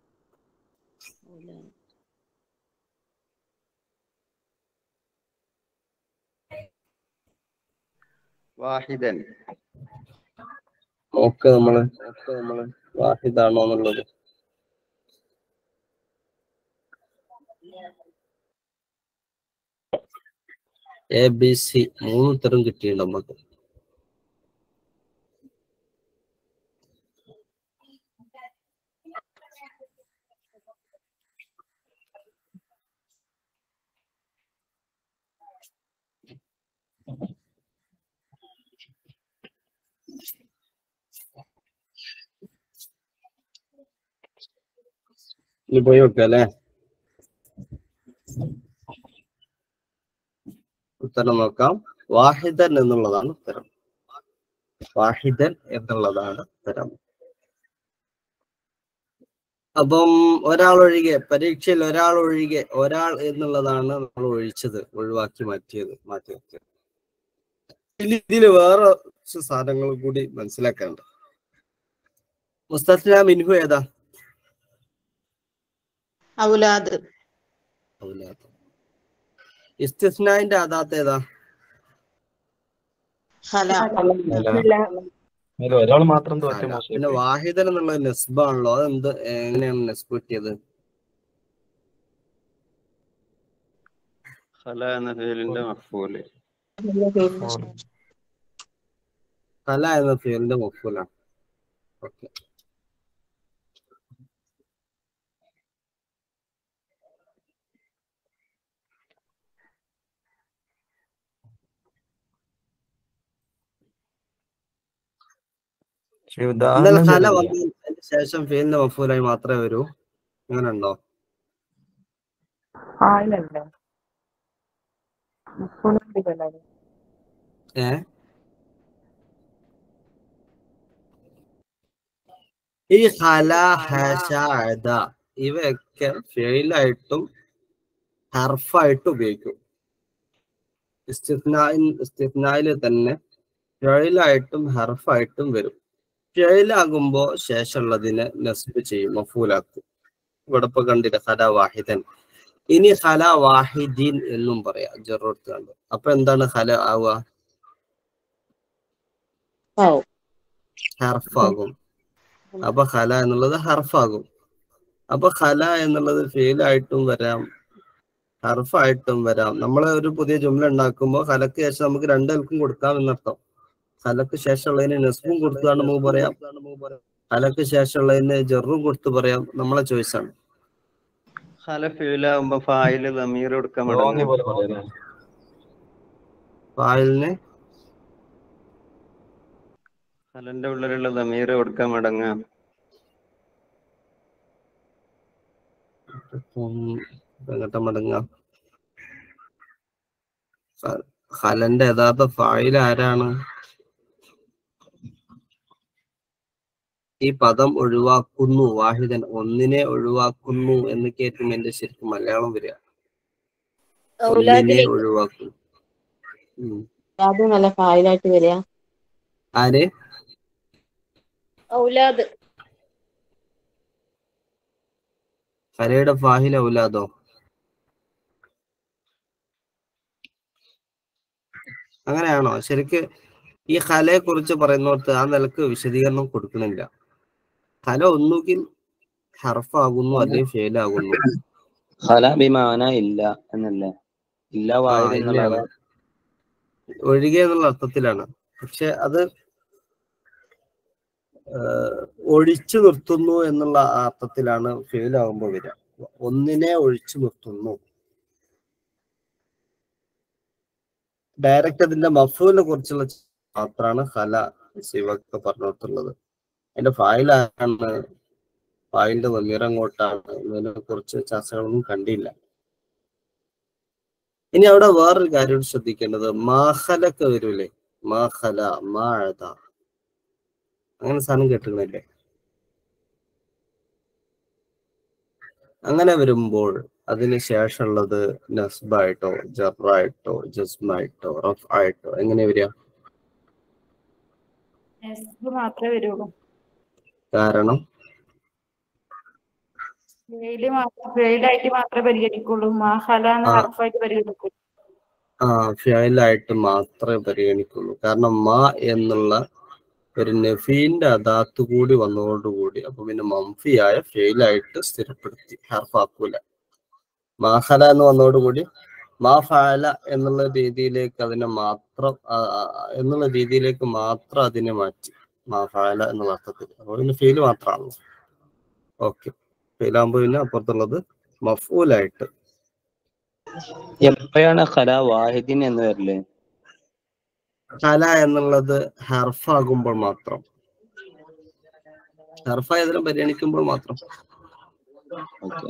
വാഹിദൻ നോക്ക് നമ്മള് നോക്ക് നമ്മള് വാഹിദാണോ എന്നുള്ളത് എ ബി സി മൂന്ന് ഉത്തരം കിട്ടിയിട്ടുണ്ട് നമുക്ക് ഇനി പോയി വെക്കാം അല്ലേ ഉത്തരം നോക്കാം വാഹിദൻ എന്നുള്ളതാണ് ഉത്തരം വാഹിദൻ എന്നുള്ളതാണ് ഉത്തരം അപ്പം ഒരാൾ ഒഴികെ പരീക്ഷയിൽ ഒരാൾ ഒഴികെ ഒരാൾ എന്നുള്ളതാണ് നമ്മൾ ഒഴിച്ചത് ഒഴിവാക്കി മാറ്റിയത് മാറ്റി വെച്ചത് ഇനി ഇതിൽ വേറെ കുറച്ച് സാധനങ്ങൾ കൂടി മനസ്സിലാക്കാനുണ്ട് മുസ്തഫ മിൻഹു ഏതാ ഔലാദ് ഔലാദ് ഇസ്തിസ്നാന്റെ അതാത്ത് ഏതാ ഹല അതിൽ ഒരാൾ മാത്രം തോറ്റ അല്ല. പിന്നെ വാഹിദൻ എന്നുള്ള നെസ്ബാണല്ലോ അതെന്ത് എങ്ങനെയാണ് നെസ്ബ് കിട്ടിയത് ഖല എന്ന ഫീലിന്റെ മഫൂല് കല എന്ന ഫീലിന്റെ മഫൂലാണ് ഓക്കെ എന്നാൽ കല വന്നതിന് ശേഷം ഫീലിന്റെ മഫൂലായി മാത്രമേ വരൂ അങ്ങനെ ഉണ്ടോ ഫായിലല്ലേ മുപ്പത് ഏ ഈ ഹല ഹഷ അദ ഇവയൊക്കെ ഫെയിലായിട്ടും ഹർഫായിട്ടും ഉപയോഗിക്കും ഇസ്തിഫ്നായിൽ തന്നെ ഫെയിലായിട്ടും ഹർഫായിട്ടും വരും ഫെയിലാകുമ്പോ ശേഷമുള്ളതിനെ നസ്ബ് ചെയ്യും മഫൂലാക്കും ഇവിടെ ഇപ്പൊ കണ്ടില്ല ഹല വാഹിദൻ ഇനി ഹല വാഹിദീൻ എന്നും പറയാം ജറൂർത്ത് കണ്ട് അപ്പൊ എന്താണ് ഹല ആവുക ഹർഫാകും അപ്പൊ ഹല എന്നുള്ളത് ഹർഫാകും അപ്പൊ ഹല എന്നുള്ളത് ഫെയിലായിട്ടും വരാം ഹർഫായിട്ടും വരാം നമ്മൾ ഒരു പുതിയ ജുംല ഉണ്ടാക്കുമ്പോൾ ഹലക്ക് ശേഷം നമുക്ക് രണ്ടൽക്കും കൊടുക്കാം എന്നർത്ഥം ഹലക്ക് ശേഷമുള്ളതിന് നെസ്ബും കൊടുത്താണ് നമുക്ക് പറയാം ഹലക്ക് ശേഷമുള്ളതിന് ജെറും കൊടുത്ത് പറയാം നമ്മളെ ചോയ്സ് ആണ് ഖല ഫീലാകുമ്പോ ഫായില് ദമീർ കൊടുക്കാൻ മടങ്ങും ഫായിലിന് ഖലന്റെ ഉള്ളിലുള്ള ദമീർ കൊടുക്കാൻ മടങ്ങാം എങ്ങോട്ടാ മടങ്ങാം ഹ- ഹലന്റെ യഥാർത്ഥ ഫായിൽ ആരാണ് ഈ പദം ഒഴിവാക്കുന്നു വാഹിദൻ ഒന്നിനെ ഒഴിവാക്കുന്നു എന്ന് കേൾക്കും എന്റെ ശരിക്കും മലയാളം വരിക ഒന്നിനെ ഔലാദിലേക്ക് ഒഴിവാക്കുന്നു ഉം. അത് നല്ല ഫായിലായിട്ട് വരിക ആര് ഔലാദ് ഹലയുടെ ഫാഹിൽ ഔലാദോ അങ്ങനെയാണോ ശരിക്ക് ഈ ഹലയെ കുറിച്ച് പറയുന്നിടത്ത് ആ നിലക്ക് വിശദീകരണം കൊടുക്കണില്ല ഹല ഒന്നുകിൽ ഹർഫാകുന്നു അല്ലെങ്കിൽ ഫെയിലാകുന്നു ഖല ബിമാന ഇല്ല എന്നല്ലേ ഇല്ല ആ, വാഹിദ് ഇല്ലയാണ്. എന്നുള്ള ഒഴികെ എന്നുള്ള അർത്ഥത്തിലാണ് പക്ഷെ അത് ഏഹ്, ഒഴിച്ചു നിർത്തുന്നു എന്നുള്ള ആ അർത്ഥത്തിലാണ് ഫെയിൽ ആകുമ്പോൾ വരിക ഒന്നിനെ ഒഴിച്ചു നിർത്തുന്നു ഡയറക്റ്റ് അതിന്റെ മഫൂലിനെ കുറിച്ചുള്ള മാത്രമാണ് ഹല ശിവക്ക് പറഞ്ഞിട്ടുള്ളത് അതിന്റെ ഫായിലാണ് ഫായിലിന്റെ വമീർ അങ്ങോട്ടാണ് ഇതിനെ കുറിച്ച് ചർച്ചകളൊന്നും കണ്ടില്ല ഇനി അവിടെ വേറൊരു കാര്യം കൂടി ശ്രദ്ധിക്കേണ്ടത് മാഹലൊക്കെ വരൂലേ മാഹല മാഴത അങ്ങനെ സാധനം കേട്ടിരുന്നില്ലേ അങ്ങനെ വരുമ്പോൾ അതിന് ശേഷമുള്ളത് നസ്ബായിട്ടോ ജറായിട്ടോ ജസ്മായിട്ടോ റഫ് ആയിട്ടോ എങ്ങനെ വരിക നെസ്ബ് മാത്രമേ വരുള്ളൂ കാരണം ഫെയില് മാത്രം ഫെയിലായിട്ട് മാത്രമേ പരിഗണിക്കുള്ളൂ മാഹല എന്ന ആ. ഹർഫായിട്ട് പരിഗണിക്കുള്ളൂ ആ ഫിയലായിട്ട് മാത്രമേ പരിഗണിക്കുള്ളൂ കാരണം മാ എന്നുള്ള ഒരു നഫീന്റെ അദാത്ത് കൂടി വന്നതോടുകൂടി അപ്പൊ പിന്നെ മംഫിയായ ഫെയിലായിട്ട് സ്ഥിരപ്പെടുത്തി ഹർഫാക്കൂല മാഹല എന്ന് വന്നതോടുകൂടി മാ ഫാല എന്നുള്ള രീതിയിലേക്ക് അതിനെ മാത്രം ആ, ആ, എന്നുള്ള രീതിയിലേക്ക് മാത്രം അതിനെ മാറ്റി മാ ഫാല എന്നുള്ള അർത്ഥത്തിൽ അപ്പോൾ പിന്നെ ഫീല് മാത്രമാണല്ലോ ഓക്കെ ഫീലാകുമ്പോൾ പിന്നെ അപ്പുറത്തുള്ളത് മഫൂലായിട്ട് എപ്പോഴാണ് ഖല വാഹിദിൻ എന്ന് വരല് കല എന്നുള്ളത് ഹർഫാകുമ്പോൾ മാത്രം ഹർഫായതിനെ പരിഗണിക്കുമ്പോൾ മാത്രം ഓക്കെ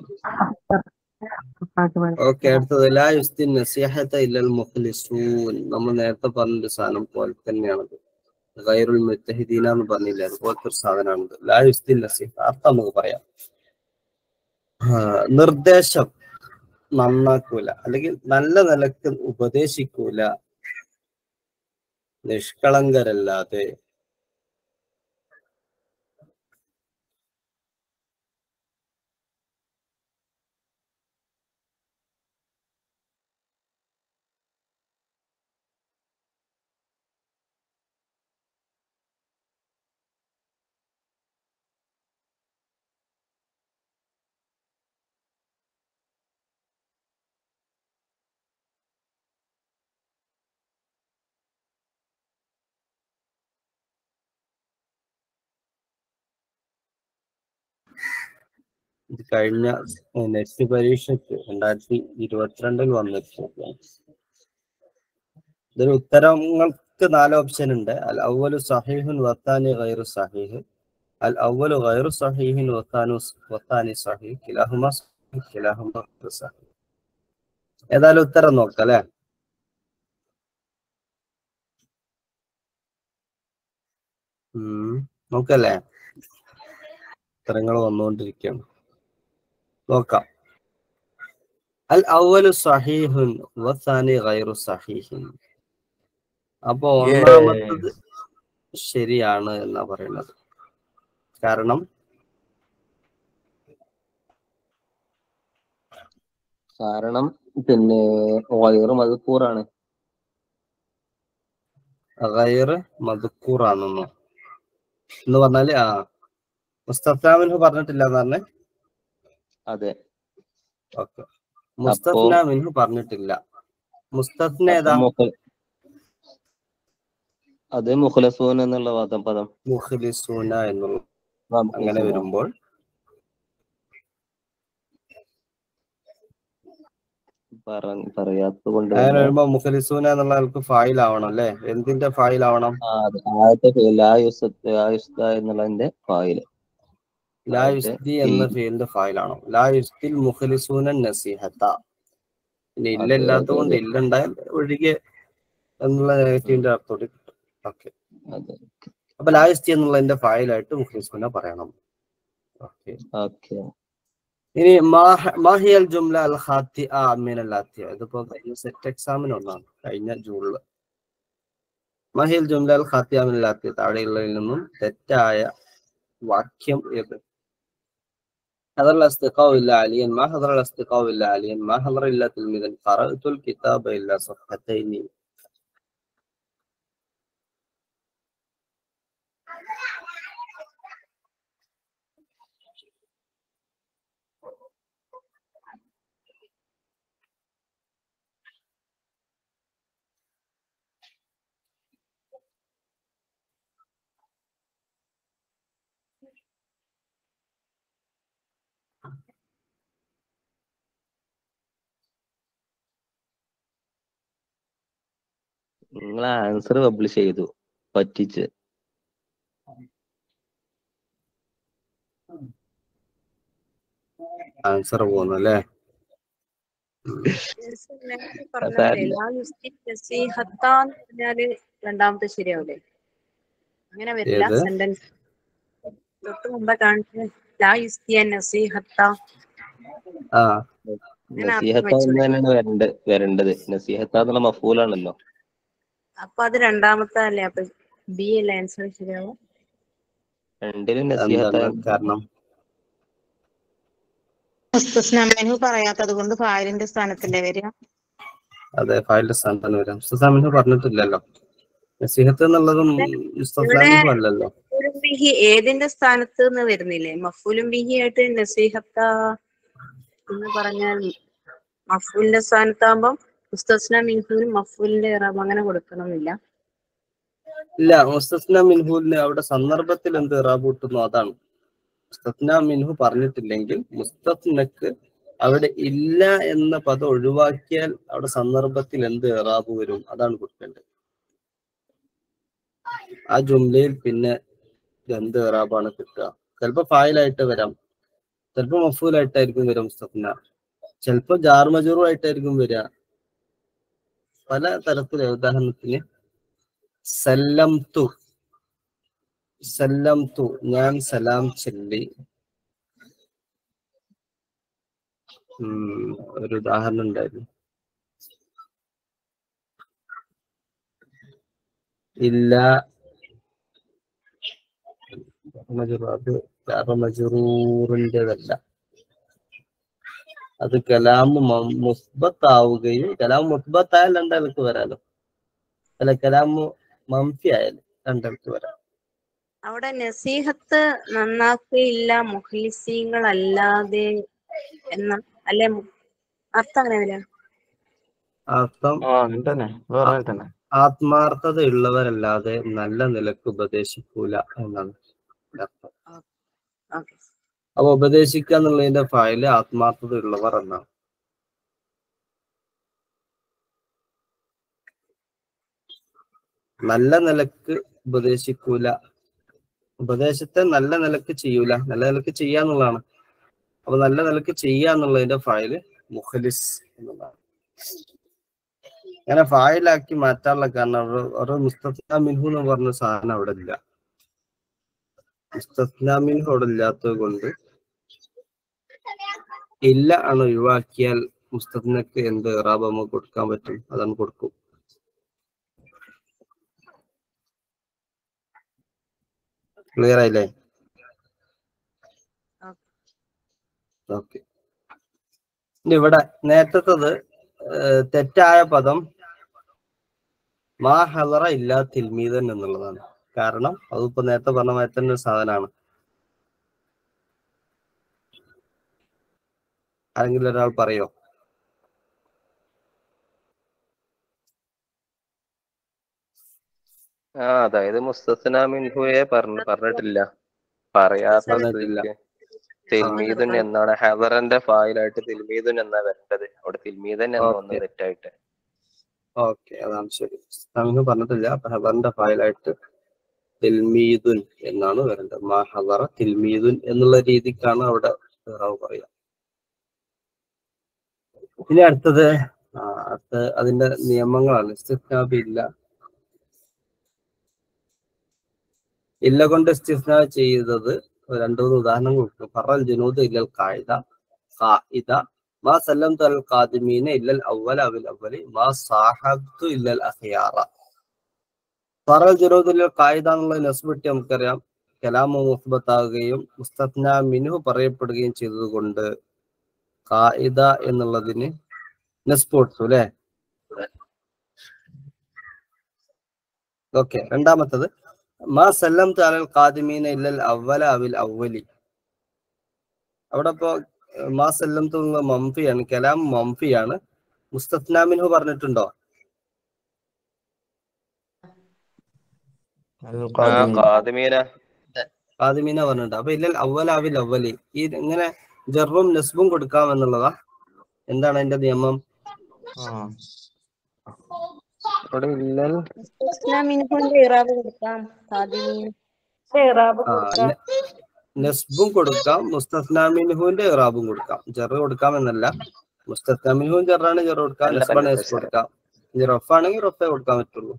ഓക്കെ അടുത്തത് ലാ യുസ്തിൻ നസിഹത്ത ഇല്ലൽ മുഖ്ലിസൂൻ നമ്മൾ നേരത്തെ പറഞ്ഞൊരു സാധനം പോലെ തന്നെയാണത് ഗൈറുൽ മുത്തഹിദീന എന്ന് പറഞ്ഞില്ല അതുപോലത്തെ ഒരു സാധനമാണിത് ലാ യുസ്തിൻ നസീഹ അർത്ഥം നമുക്ക് പറയാം ആ, നിർദ്ദേശം നന്നാക്കൂല അല്ലെങ്കിൽ നല്ല നിലക്ക് ഉപദേശിക്കൂല നിഷ്കളങ്കരല്ലാതെ ഇത് കഴിഞ്ഞ നെറ്റ് പരീക്ഷയ്ക്ക് രണ്ടായിരത്തി ഇരുപത്തിരണ്ടിൽ വന്നിട്ടുണ്ട് ഇതിന് ഉത്തരങ്ങൾക്ക് നാല് ഓപ്ഷൻ ഉണ്ട് അൽ അവലു സഹീഹുൻ വത്താനി ഗൈറു സഹീഹ് അൽ അവലു ഗൈറു സഹീഹിൻ വത്താനു വത്താനി സഹീഹ് കിലാഹുമ സഹീഹ് കിലാഹുമ ഗൈറു സഹീഹ് ഏതായാലും ഉത്തരം നോക്കാം അല്ലെ ഉം നോക്കല്ലേ ഉത്തരങ്ങൾ വന്നുകൊണ്ടിരിക്കുകയാണ് നോക്കാം അൽ അവലു സഹീഹുൻ വസാനി ഗൈറു സഹീഹിൻ അപ്പൊ ഒന്നാമത്തത് ശരിയാണ് എന്നാ പറയുന്നത് കാരണം കാരണം പിന്നെ വയറ് മതുക്കൂറാണ് ഗൈറ് മധുക്കൂറാണെന്നോ എന്ന് പറഞ്ഞാല് ആ മുസ്തഫാമിന് പറഞ്ഞിട്ടില്ല എന്ന് പറഞ്ഞേ അതെ ഓക്കെ മുസ്തഫ്ന മിൻഹു പറഞ്ഞിട്ടില്ല മുസ്തഫ്ന ഏതാ അപ്പൊ മുഖ- അത് മുഖലസൂൻ എന്നുള്ള പദം പദം മുഖ്ലിസൂന എന്നുള്ള ആ, അങ്ങനെ മുഖ്ലിസൂന. വരുമ്പോൾ പറ- പറയാത്തത് കൊണ്ട് അങ്ങനെ തന്നെ വരുമ്പോ മുഖലിസൂന എന്നുള്ള ആൾക്ക് ഫായിൽ ആവണം അല്ലെ എന്തിന്റെ ഫായിൽ ആവണം ആ, അത് ആദ്യത്തെ ഫീൽ ലാ യുസ് ലാ യുസ്ത എന്നുള്ളതിന്റെ ഫായില് ലാ ആദ്യത്തെ യുസ്തി എന്ന ഫീൽ. ഫീൽഡ് ഫായിൽ ആണോ ലാ യുസ്തിൽ മുഖലിസൂന നസീഹത്ത ഇനി ഇല്ല അതെ, ഇല്ലാത്തത് അതെ, കൊണ്ട് അതെ. ഇല്ല ഉണ്ടായാൽ ഒഴികെ എന്നുള്ള നെഗറ്റീവിന്റെ അർത്ഥത്തോടെ കിട്ടും ഓക്കെ അതെ അപ്പൊ ലാ യുസ്തി എന്നുള്ളതിന്റെ ഫായിലായിട്ട് മുഖലിസൂന പറയണം ഓക്കെ ഓക്കെ ഇനി മാഹ- മാഹിയൽ ജുംല അൽ ഖാത്തി ആ അമീൻ അല്ലാത്തിയ ഇതിപ്പോ കഴിഞ്ഞ സെറ്റ് എക്സാമിന് ഒന്നാണ് കഴിഞ്ഞ ജൂണില് മാഹിയൽ ജുംല അൽ ഖാത്തി അമീൻ അല്ലാത്തിയ താഴെയുള്ളതിൽ നിന്നും തെറ്റായ വാക്യം ഏത് حضر الاصدقاء إلا عليا ما حضر الاصدقاء إلا عليا ما حضر إلا تلميذا قرأت الكتاب إلا صفحتين നിങ്ങൾ ആൻസർ പബ്ലിഷ് ചെയ്തു പറ്റിച്ച് ആൻസർ പോകുന്നു അല്ലേ നേരത്തെ പറഞ്ഞ പോലെ സാരില്ല. ലാ യുസ്തി നസീഹത്താന്ന് പറഞ്ഞാല് രണ്ടാമത്തെ ശരിയാവില്ലേ അങ്ങനെ വരില്ല ഏത്? സെന്റൻസ് തൊട്ട് മുമ്പേ കാണിച്ച ലാ യുസ്തിയ നസീഹത്ത ആ അങ്ങനെ അർത്ഥം നസീഹത്ത എന്ന് വെച്ചൂടെ? തന്നെയാണ് വരേണ്ട വരേണ്ടത് നസീഹത്ത എന്നുള്ള മഫൂലാണല്ലോ അപ്പൊ അത് രണ്ടാമത്തെ അല്ലേ അപ്പൊ ബി അല്ലേ ആൻസർ ശരിയാവും രണ്ടിലും നസീഹത്ത എന്താണ് കാരണം മുസ്തസ്നമിനു പറയാത്തത് കൊണ്ട് ഫായിലിന്റെ സ്ഥാനത്തല്ലേ വരിക അതെ ഫയലിന്റെ സ്ഥാനത്താണ് വരാം മുസ്തഫാമിന് പറഞ്ഞിട്ടില്ലല്ലോ നസീഹത്ത് എന്നുള്ളതും മുസ്തഫാമിനും അല്ലല്ലോ മഫൂലും ബിഹി ഏതിന്റെ സ്ഥാനത്ത് നിന്ന് വരുന്നില്ലേ മഫൂലും ബിഹി ആയിട്ട് നസീഹത്ത എന്ന് പറഞ്ഞാൽ മഫൂലിന്റെ സ്ഥാനത്താകുമ്പം മുസ്തസ്ന മിൻഹുവിന് മഫൂലിന്റെ ഇറാബ് അങ്ങനെ കൊടുക്കണമെന്നില്ല ഇല്ല മുസ്തസ്ന മിൻഹുവിന് അവിടെ സന്ദർഭത്തിൽ എന്ത് ഇറാബ് കിട്ടുന്നു അതാണ് മുസ്തസ്ന മിൻഹു പറഞ്ഞിട്ടില്ലെങ്കിൽ മുസ്തസ്നക്ക് അവിടെ ഇല്ല എന്ന പദം ഒഴിവാക്കിയാൽ അവിടെ സന്ദർഭത്തിൽ എന്ത് ഇറാബ് വരും അതാണ് കൊടുക്കേണ്ടത് ആ ജുംലയിൽ പിന്നെ എന്ത് ഇറാബാണ് കിട്ടുക ചിലപ്പോ ഫായിലായിട്ട് വരാം ചിലപ്പോ മഫൂലായിട്ടായിരിക്കും വരിക മുസ്തഫ്ന ചിലപ്പോ ജാർ മജൂറും ആയിട്ടായിരിക്കും വരിക പല തരത്തില് ഉദാഹരണത്തിന് സല്ലം തു സല്ലം തു ഞാൻ സലാം ചൊല്ലി ഉം, ഒരു ഉദാഹരണം ഉണ്ടായിരുന്നു ഇല്ല മജറൂർ അത് ജാറ മജറൂറിൻ്റെതല്ല അത് കലാം മുസ്ബത്താവുകയും കലാം മുസ്ബത്തായാൽ രണ്ടാൾക്ക് വരാലോ അല്ല കലാം മംഫി ആയാലും രണ്ടാൾക്ക് വരാം അവിടെ നസീഹത്ത് നന്നാക്കുകയില്ല മുഖ്ലിസീങ്ങളല്ലാതെ എന്ന അല്ലെ മു- അർത്ഥം അങ്ങനെ വരിക അർത്ഥം ആ അങ്ങനെ തന്നെ വേറെ തന്നെ ആത്മാർത്ഥത ഉള്ളവരല്ലാതെ നല്ല നിലക്ക് ഉപദേശിക്കൂല എന്നാണ് അർത്ഥം ഓക്കെ അപ്പൊ ഉപദേശിക്കുക എന്നുള്ളതിന്റെ ഫയല് ആത്മാർത്ഥത ഉള്ളവർ എന്നാണ് നല്ല നിലക്ക് ഉപദേശിക്കൂല ഉപദേശത്തെ നല്ല നിലക്ക് ചെയ്യൂല നല്ല നിലക്ക് ചെയ്യാന്നുള്ളതാണ് അപ്പൊ നല്ല നിലക്ക് ചെയ്യുക എന്നുള്ളതിന്റെ ഫയല് മുഖലിസ് എന്നുള്ളതാണ് അങ്ങനെ ഫായിലാക്കി മാറ്റാനുള്ള കാരണം ഒരു- ഒരു മുസ്തഫ മിൻഹു എന്ന് പറഞ്ഞ സാധനം അവിടെ ഇല്ല മുസ്തഫ മിൻഹു അവിടെ ഇല്ലാത്തത് കൊണ്ട് ഇല്ല ആണ് ഒഴിവാക്കിയാൽ മുസ്തഫിനക്ക് എന്ത് ഇറാബ് നമുക്ക് കൊടുക്കാൻ പറ്റും അതാണ് കൊടുക്കും ക്ലിയർ ആയില്ലേ ഓക്കെ ഇനി ഇവിടെ നേരത്തത് തെറ്റായ പദം മാ ഹലറ ഇല്ലാ തിൽമീതൻ എന്നുള്ളതാണ് കാരണം അതിപ്പോ നേരത്തെ പറഞ്ഞ മാതിരി തന്നെ ഒരു സാധനമാണ് ആരെങ്കിലും ഒരാൾ പറയോ ആ അതായത് മുസ്തസ്ന മിൻഹുയെ പറഞ്ഞ പറഞ്ഞിട്ടില്ല പറയാത്ത പറഞ്ഞിട്ടില്ല. സ്ഥിതിക്ക് തിൽമീദുൻ എന്നാണ് ഹെദറിന്റെ ഫായിലായിട്ട് തിൽമീദുൻ എന്നാ വരേണ്ടത് അവിടെ തിൽമീദൻ എന്ന് വന്നത് Okay. തെറ്റായിട്ട് ഓക്കെ അതാണ് ശരി നമുക്ക് പറഞ്ഞിട്ടില്ല അപ്പൊ ഹബറിന്റെ ഫയലായിട്ട് തിൽമീദുൻ എന്നാണ് വരേണ്ടത് മാ ഹബറ തിൽമീദുൻ എന്നുള്ള രീതിക്കാണ് അവിടെ ഇറാവ് പറയുക ഇനി അടുത്തത് ആ, അടുത്ത അതിന്റെ നിയമങ്ങളാണ് ഇസ്തിസ്നാബ് ഇല്ല ഇല്ല കൊണ്ട് ഇസ്തിസ്ന ചെയ്തത് രണ്ടു മൂന്ന് ഉദാഹരണം കൊടുക്കും ഫറൽ ജനൂദ് ഇല്ലൽ കായിദ ഖായിദ മാ സല്ലംതു അൽ ഖാദിമീന ഇല്ലൽ അവ്വല അവിൽ അവ്വലി മാ സാഹബ്തു ഇല്ലൽ അഖിയാറ ഫറൽ ജനൂദ് ഇല്ലൽ കായിദ എന്നുള്ള നസ്ബിട്ടി നമുക്കറിയാം കലാമു മുസ്ബത്താകുകയും മുസ്തഫ്ന മിനുഹു പറയപ്പെടുകയും ചെയ്തതുകൊണ്ട് കായിദ എന്നുള്ളതിന് നസ്ബ് കൊടുത്തു അല്ലെ ഓക്കെ രണ്ടാമത്തത് മാ സല്ലം അലൽ ഖാദിമീന ഇല്ലൽ അവല അവിൽ അവലി അവിടെ ഇപ്പോ മാ സല്ലം എന്നുള്ള മംഫിയാണ് കലാം മംഫിയാണ് മുസ്തഫ്നാമിൻഹു പറഞ്ഞിട്ടുണ്ടോ ആ ഖാദിമീന ഖാദിമീന പറഞ്ഞിട്ടുണ്ട് അപ്പൊ ഇല്ലൽ അവല അവിൽ അവലി ഈ ഇങ്ങനെ ജർറും നസ്ബും കൊടുക്കാം എന്നുള്ളതാ എന്താണ് അതിന്റെ നിയമം അവിടെ ഇല്ലൽ മുസ്തസ്ന മിൻഹുവിന്റെ ഇറാബ് കൊടുക്കാം ഖാദിമീൻ ഇറാബ് ആ കൊടുക്കാം ന- നസ്ബും കൊടുക്കാം മുസ്തഫ്നാമിൻഹുവിന്റെ ഇറാബും കൊടുക്കാം ജറ് കൊടുക്കാം എന്നല്ല മുസ്തഫ്നാമിൻഹുവും ജറാണ് ജറ് കൊടുക്കാം അല്ല, നസ്ബാണ് അല്ല, നസ്ബ് ശരി. കൊടുക്കാം ഇനി റഫാണെങ്കിൽ റഫേ കൊടുക്കാൻ പറ്റുള്ളൂ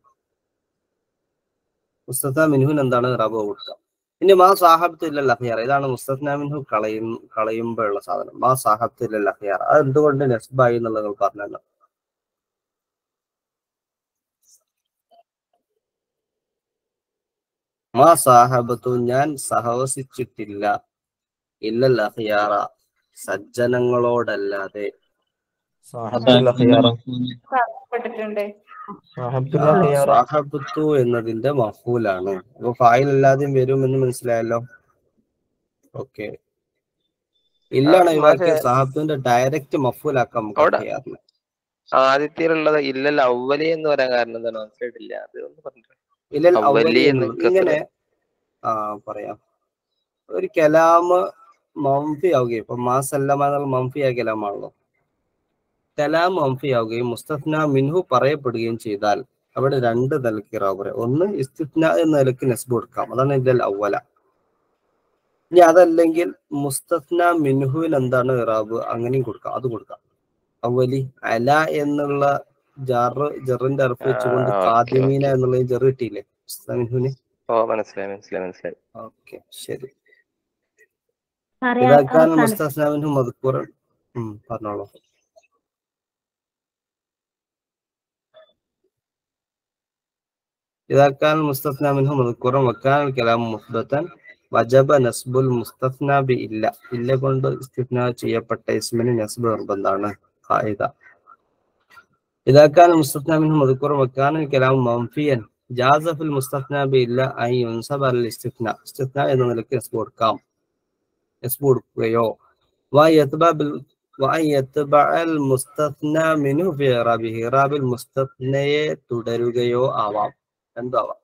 മുസ്തഫ മിൻഹുൻ എന്താണ് ഇറാബ് കൊടുക്കാം ഇനി മാ സാഹബത്ത് ഇല്ല അഖിയാർ ഇതാണ് മുസ്തഫ്ന മിൻഹു കളയും കളയുമ്പോഴുള്ള സാധനം മാ സാഹബത്ത് ഇല്ല അഖിയാർ അത് എന്തുകൊണ്ട് നസ്ബായി എന്നുള്ളത് നിങ്ങൾ പറഞ്ഞല്ലോ മാ സാഹബത്തു ഞാൻ സഹവസിച്ചിട്ടില്ല ഇല്ലൽ അഖിയാറ സജ്ജനങ്ങളോടല്ലാതെ പെട്ടിട്ടുണ്ട് സാഹബത്തു എന്നതിന്റെ മഫൂലാണ് അപ്പൊ ഫായിൽ അല്ലാതെയും വരും എന്ന് മനസ്സിലായല്ലോ ഓക്കെ ഇല്ലാണ് ആ, ഒഴിവാക്കിയ മാഷെ- സാഹബത്തിന്റെ ഡയറക്റ്റ് മഫൂലാക്കാം നമുക്ക് അവിടെ- അഖിയാറിന് ആദ്യത്തിലുള്ളത് ഇല്ലല്ല അവലി എന്ന് പറയാൻ കാരണം എന്താണ് മനസ്സിലായിട്ടില്ല അത് ഒന്ന് പറഞ്ഞു ഇല്ലൽ അവലി അവലി എന്ന് എന്നുള്ളത് ഇങ്ങനെ ആ പറയാം ഒരു കലാമ് മംഫി ആവുകയും ഇപ്പൊ മാ സല്ലമ എന്നുള്ള മംഫി ആയ കലാമാണല്ലോ കലാം മംഫി ആവുകയും മുസ്തഫ്ന മിൻഹു പറയപ്പെടുകയും ചെയ്താൽ അവിടെ രണ്ട് നിലക്ക് ഇറാബ് പറയാം ഒന്ന് ഇസ്തിഫ്ന എന്ന നിലക്ക് നെസ്ബ് കൊടുക്കാം അതാണ് ഇതിൽ അവല ഇനി അതല്ലെങ്കിൽ മുസ്തഫ്ന മിൻഹുവിൽ എന്താണ് ഇറാബ് അങ്ങനെയും കൊടുക്കാം അത് കൊടുക്കാം അവലി അല എന്നുള്ള ജറ് ജറിന്റെ അർഫ് വെച്ചുകൊണ്ട് ആ, ഓക്കേ, കാദ്യമീന ഓക്കേ. എന്നുള്ള ജറ് കിട്ടിയില്ലേ മുസ്തഫ മിൻഹുവിന് ഓ മനസ്സിലായി മനസ്സിലായി മനസ്സിലായി ഓക്കെ ശരി സാറേ ഇതാക്കാൻ അവസാനം മുസ്തസ്നാമിന് മذكورا ഉം പറഞ്ഞോളൂ إذا كان المستثنى منه مذكورا وكان الكلام مثبتا وجب نسب المستثنى بإلا إلا കൊണ്ട് ഇസ്തിഫ്നാ ചെയ്യപ്പെട്ട ഇസ്മിന് നസ്ബ് നിർബന്ധമാണ് ഖായിദ إذا كان المستثنى منه مذكورا وكان الكلام منفيا جاز في المستثنى بإلا أن ينسب على الاستثناء استثناء എന്ന നിലയ്ക്ക് നസ്ബ് കൊടുക്കാം നസ്ബ് കൊടുക്കുകയോ ويتبع بال- وأن يتبع المستثنى منه في إعرابه إعرابിൽ മുസ്തഫ്നയെ തുടരുകയോ ആവാം രണ്ടും ആവാം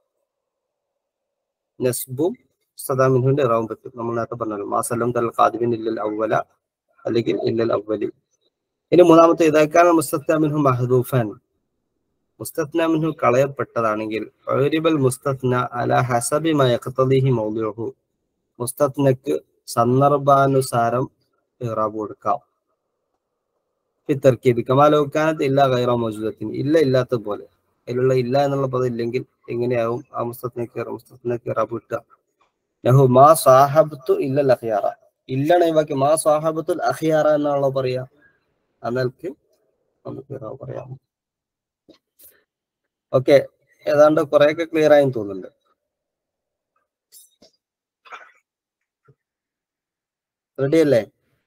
നസ്ബും സദാമിൻഹുവിന്റെ ഇറാവും പറ്റും നമ്മൾ നേരത്തെ പറഞ്ഞല്ലോ മാ സല്ലം തൽ ഖാദിബിൻ ഇല്ലൽ അവല അല്ലെങ്കിൽ ഇല്ലൽ അവലി ഇനി മൂന്നാമത്തെ ഇതാക്കാൻ മുസ്തഫ്ന മിൻഹു മഹദൂഫൻ മുസ്തഫ്ന മിൻഹു കളയപ്പെട്ടതാണെങ്കിൽ ഒരിബൽ മുസ്തഫ്ന അല ഹസബി മ യഖ്തദിഹി മൗദിഉഹു മുസ്തഫ്നക്ക് സന്ദർഭാനുസാരം ഇറാബ് കൊടുക്കാം ഫിത്തർക്കീബ് കമാലോക്കാനത്ത് ഇല്ല ഗൈറ മൗജൂദത്തിന് ഇല്ല ഇല്ലാത്ത പോലെ അതിലുള്ള ഇല്ല എന്നുള്ള പദം ഇല്ലെങ്കിൽ എങ്ങനെയാവും ആ മുസ്തഫ്നക്ക് മുസ്തഫ്നക്ക് ഇറാബ് കിട്ടുക ലഹു മാ സാഹബത്തു ഇല്ല അഖിയാറ ഇല്ലണ ബാക്കി മാ സാഹബത്തുൽ അഖിയാറ എന്നാണല്ലോ പറയാ അന്നൽക്ക് നമുക്ക് ഇറാബ് പറയാം ഓക്കെ ഏതാണ്ട് കുറെയൊക്കെ ക്ലിയർ ആയെന്ന് തോന്നുന്നുണ്ട് റെഡി അല്ലേ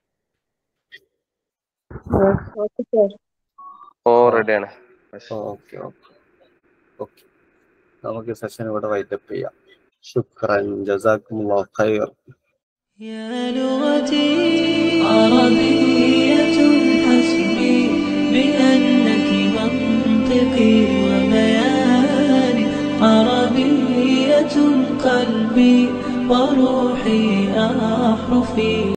ഓ ആ. റെഡിയാണ് ഓക്കെ ഓക്കെ ഓക്കെ നമുക്ക് സെഷൻ ഇവിടെ വൈറ്റപ്പ് ചെയ്യാം ശുക്രൻ ജസാക്കുമുല്ലാഹ് ഖൈർ يا لغتي عربية حسبي بأنك منطقي وبياني عربية قلبي وروحي أحرفي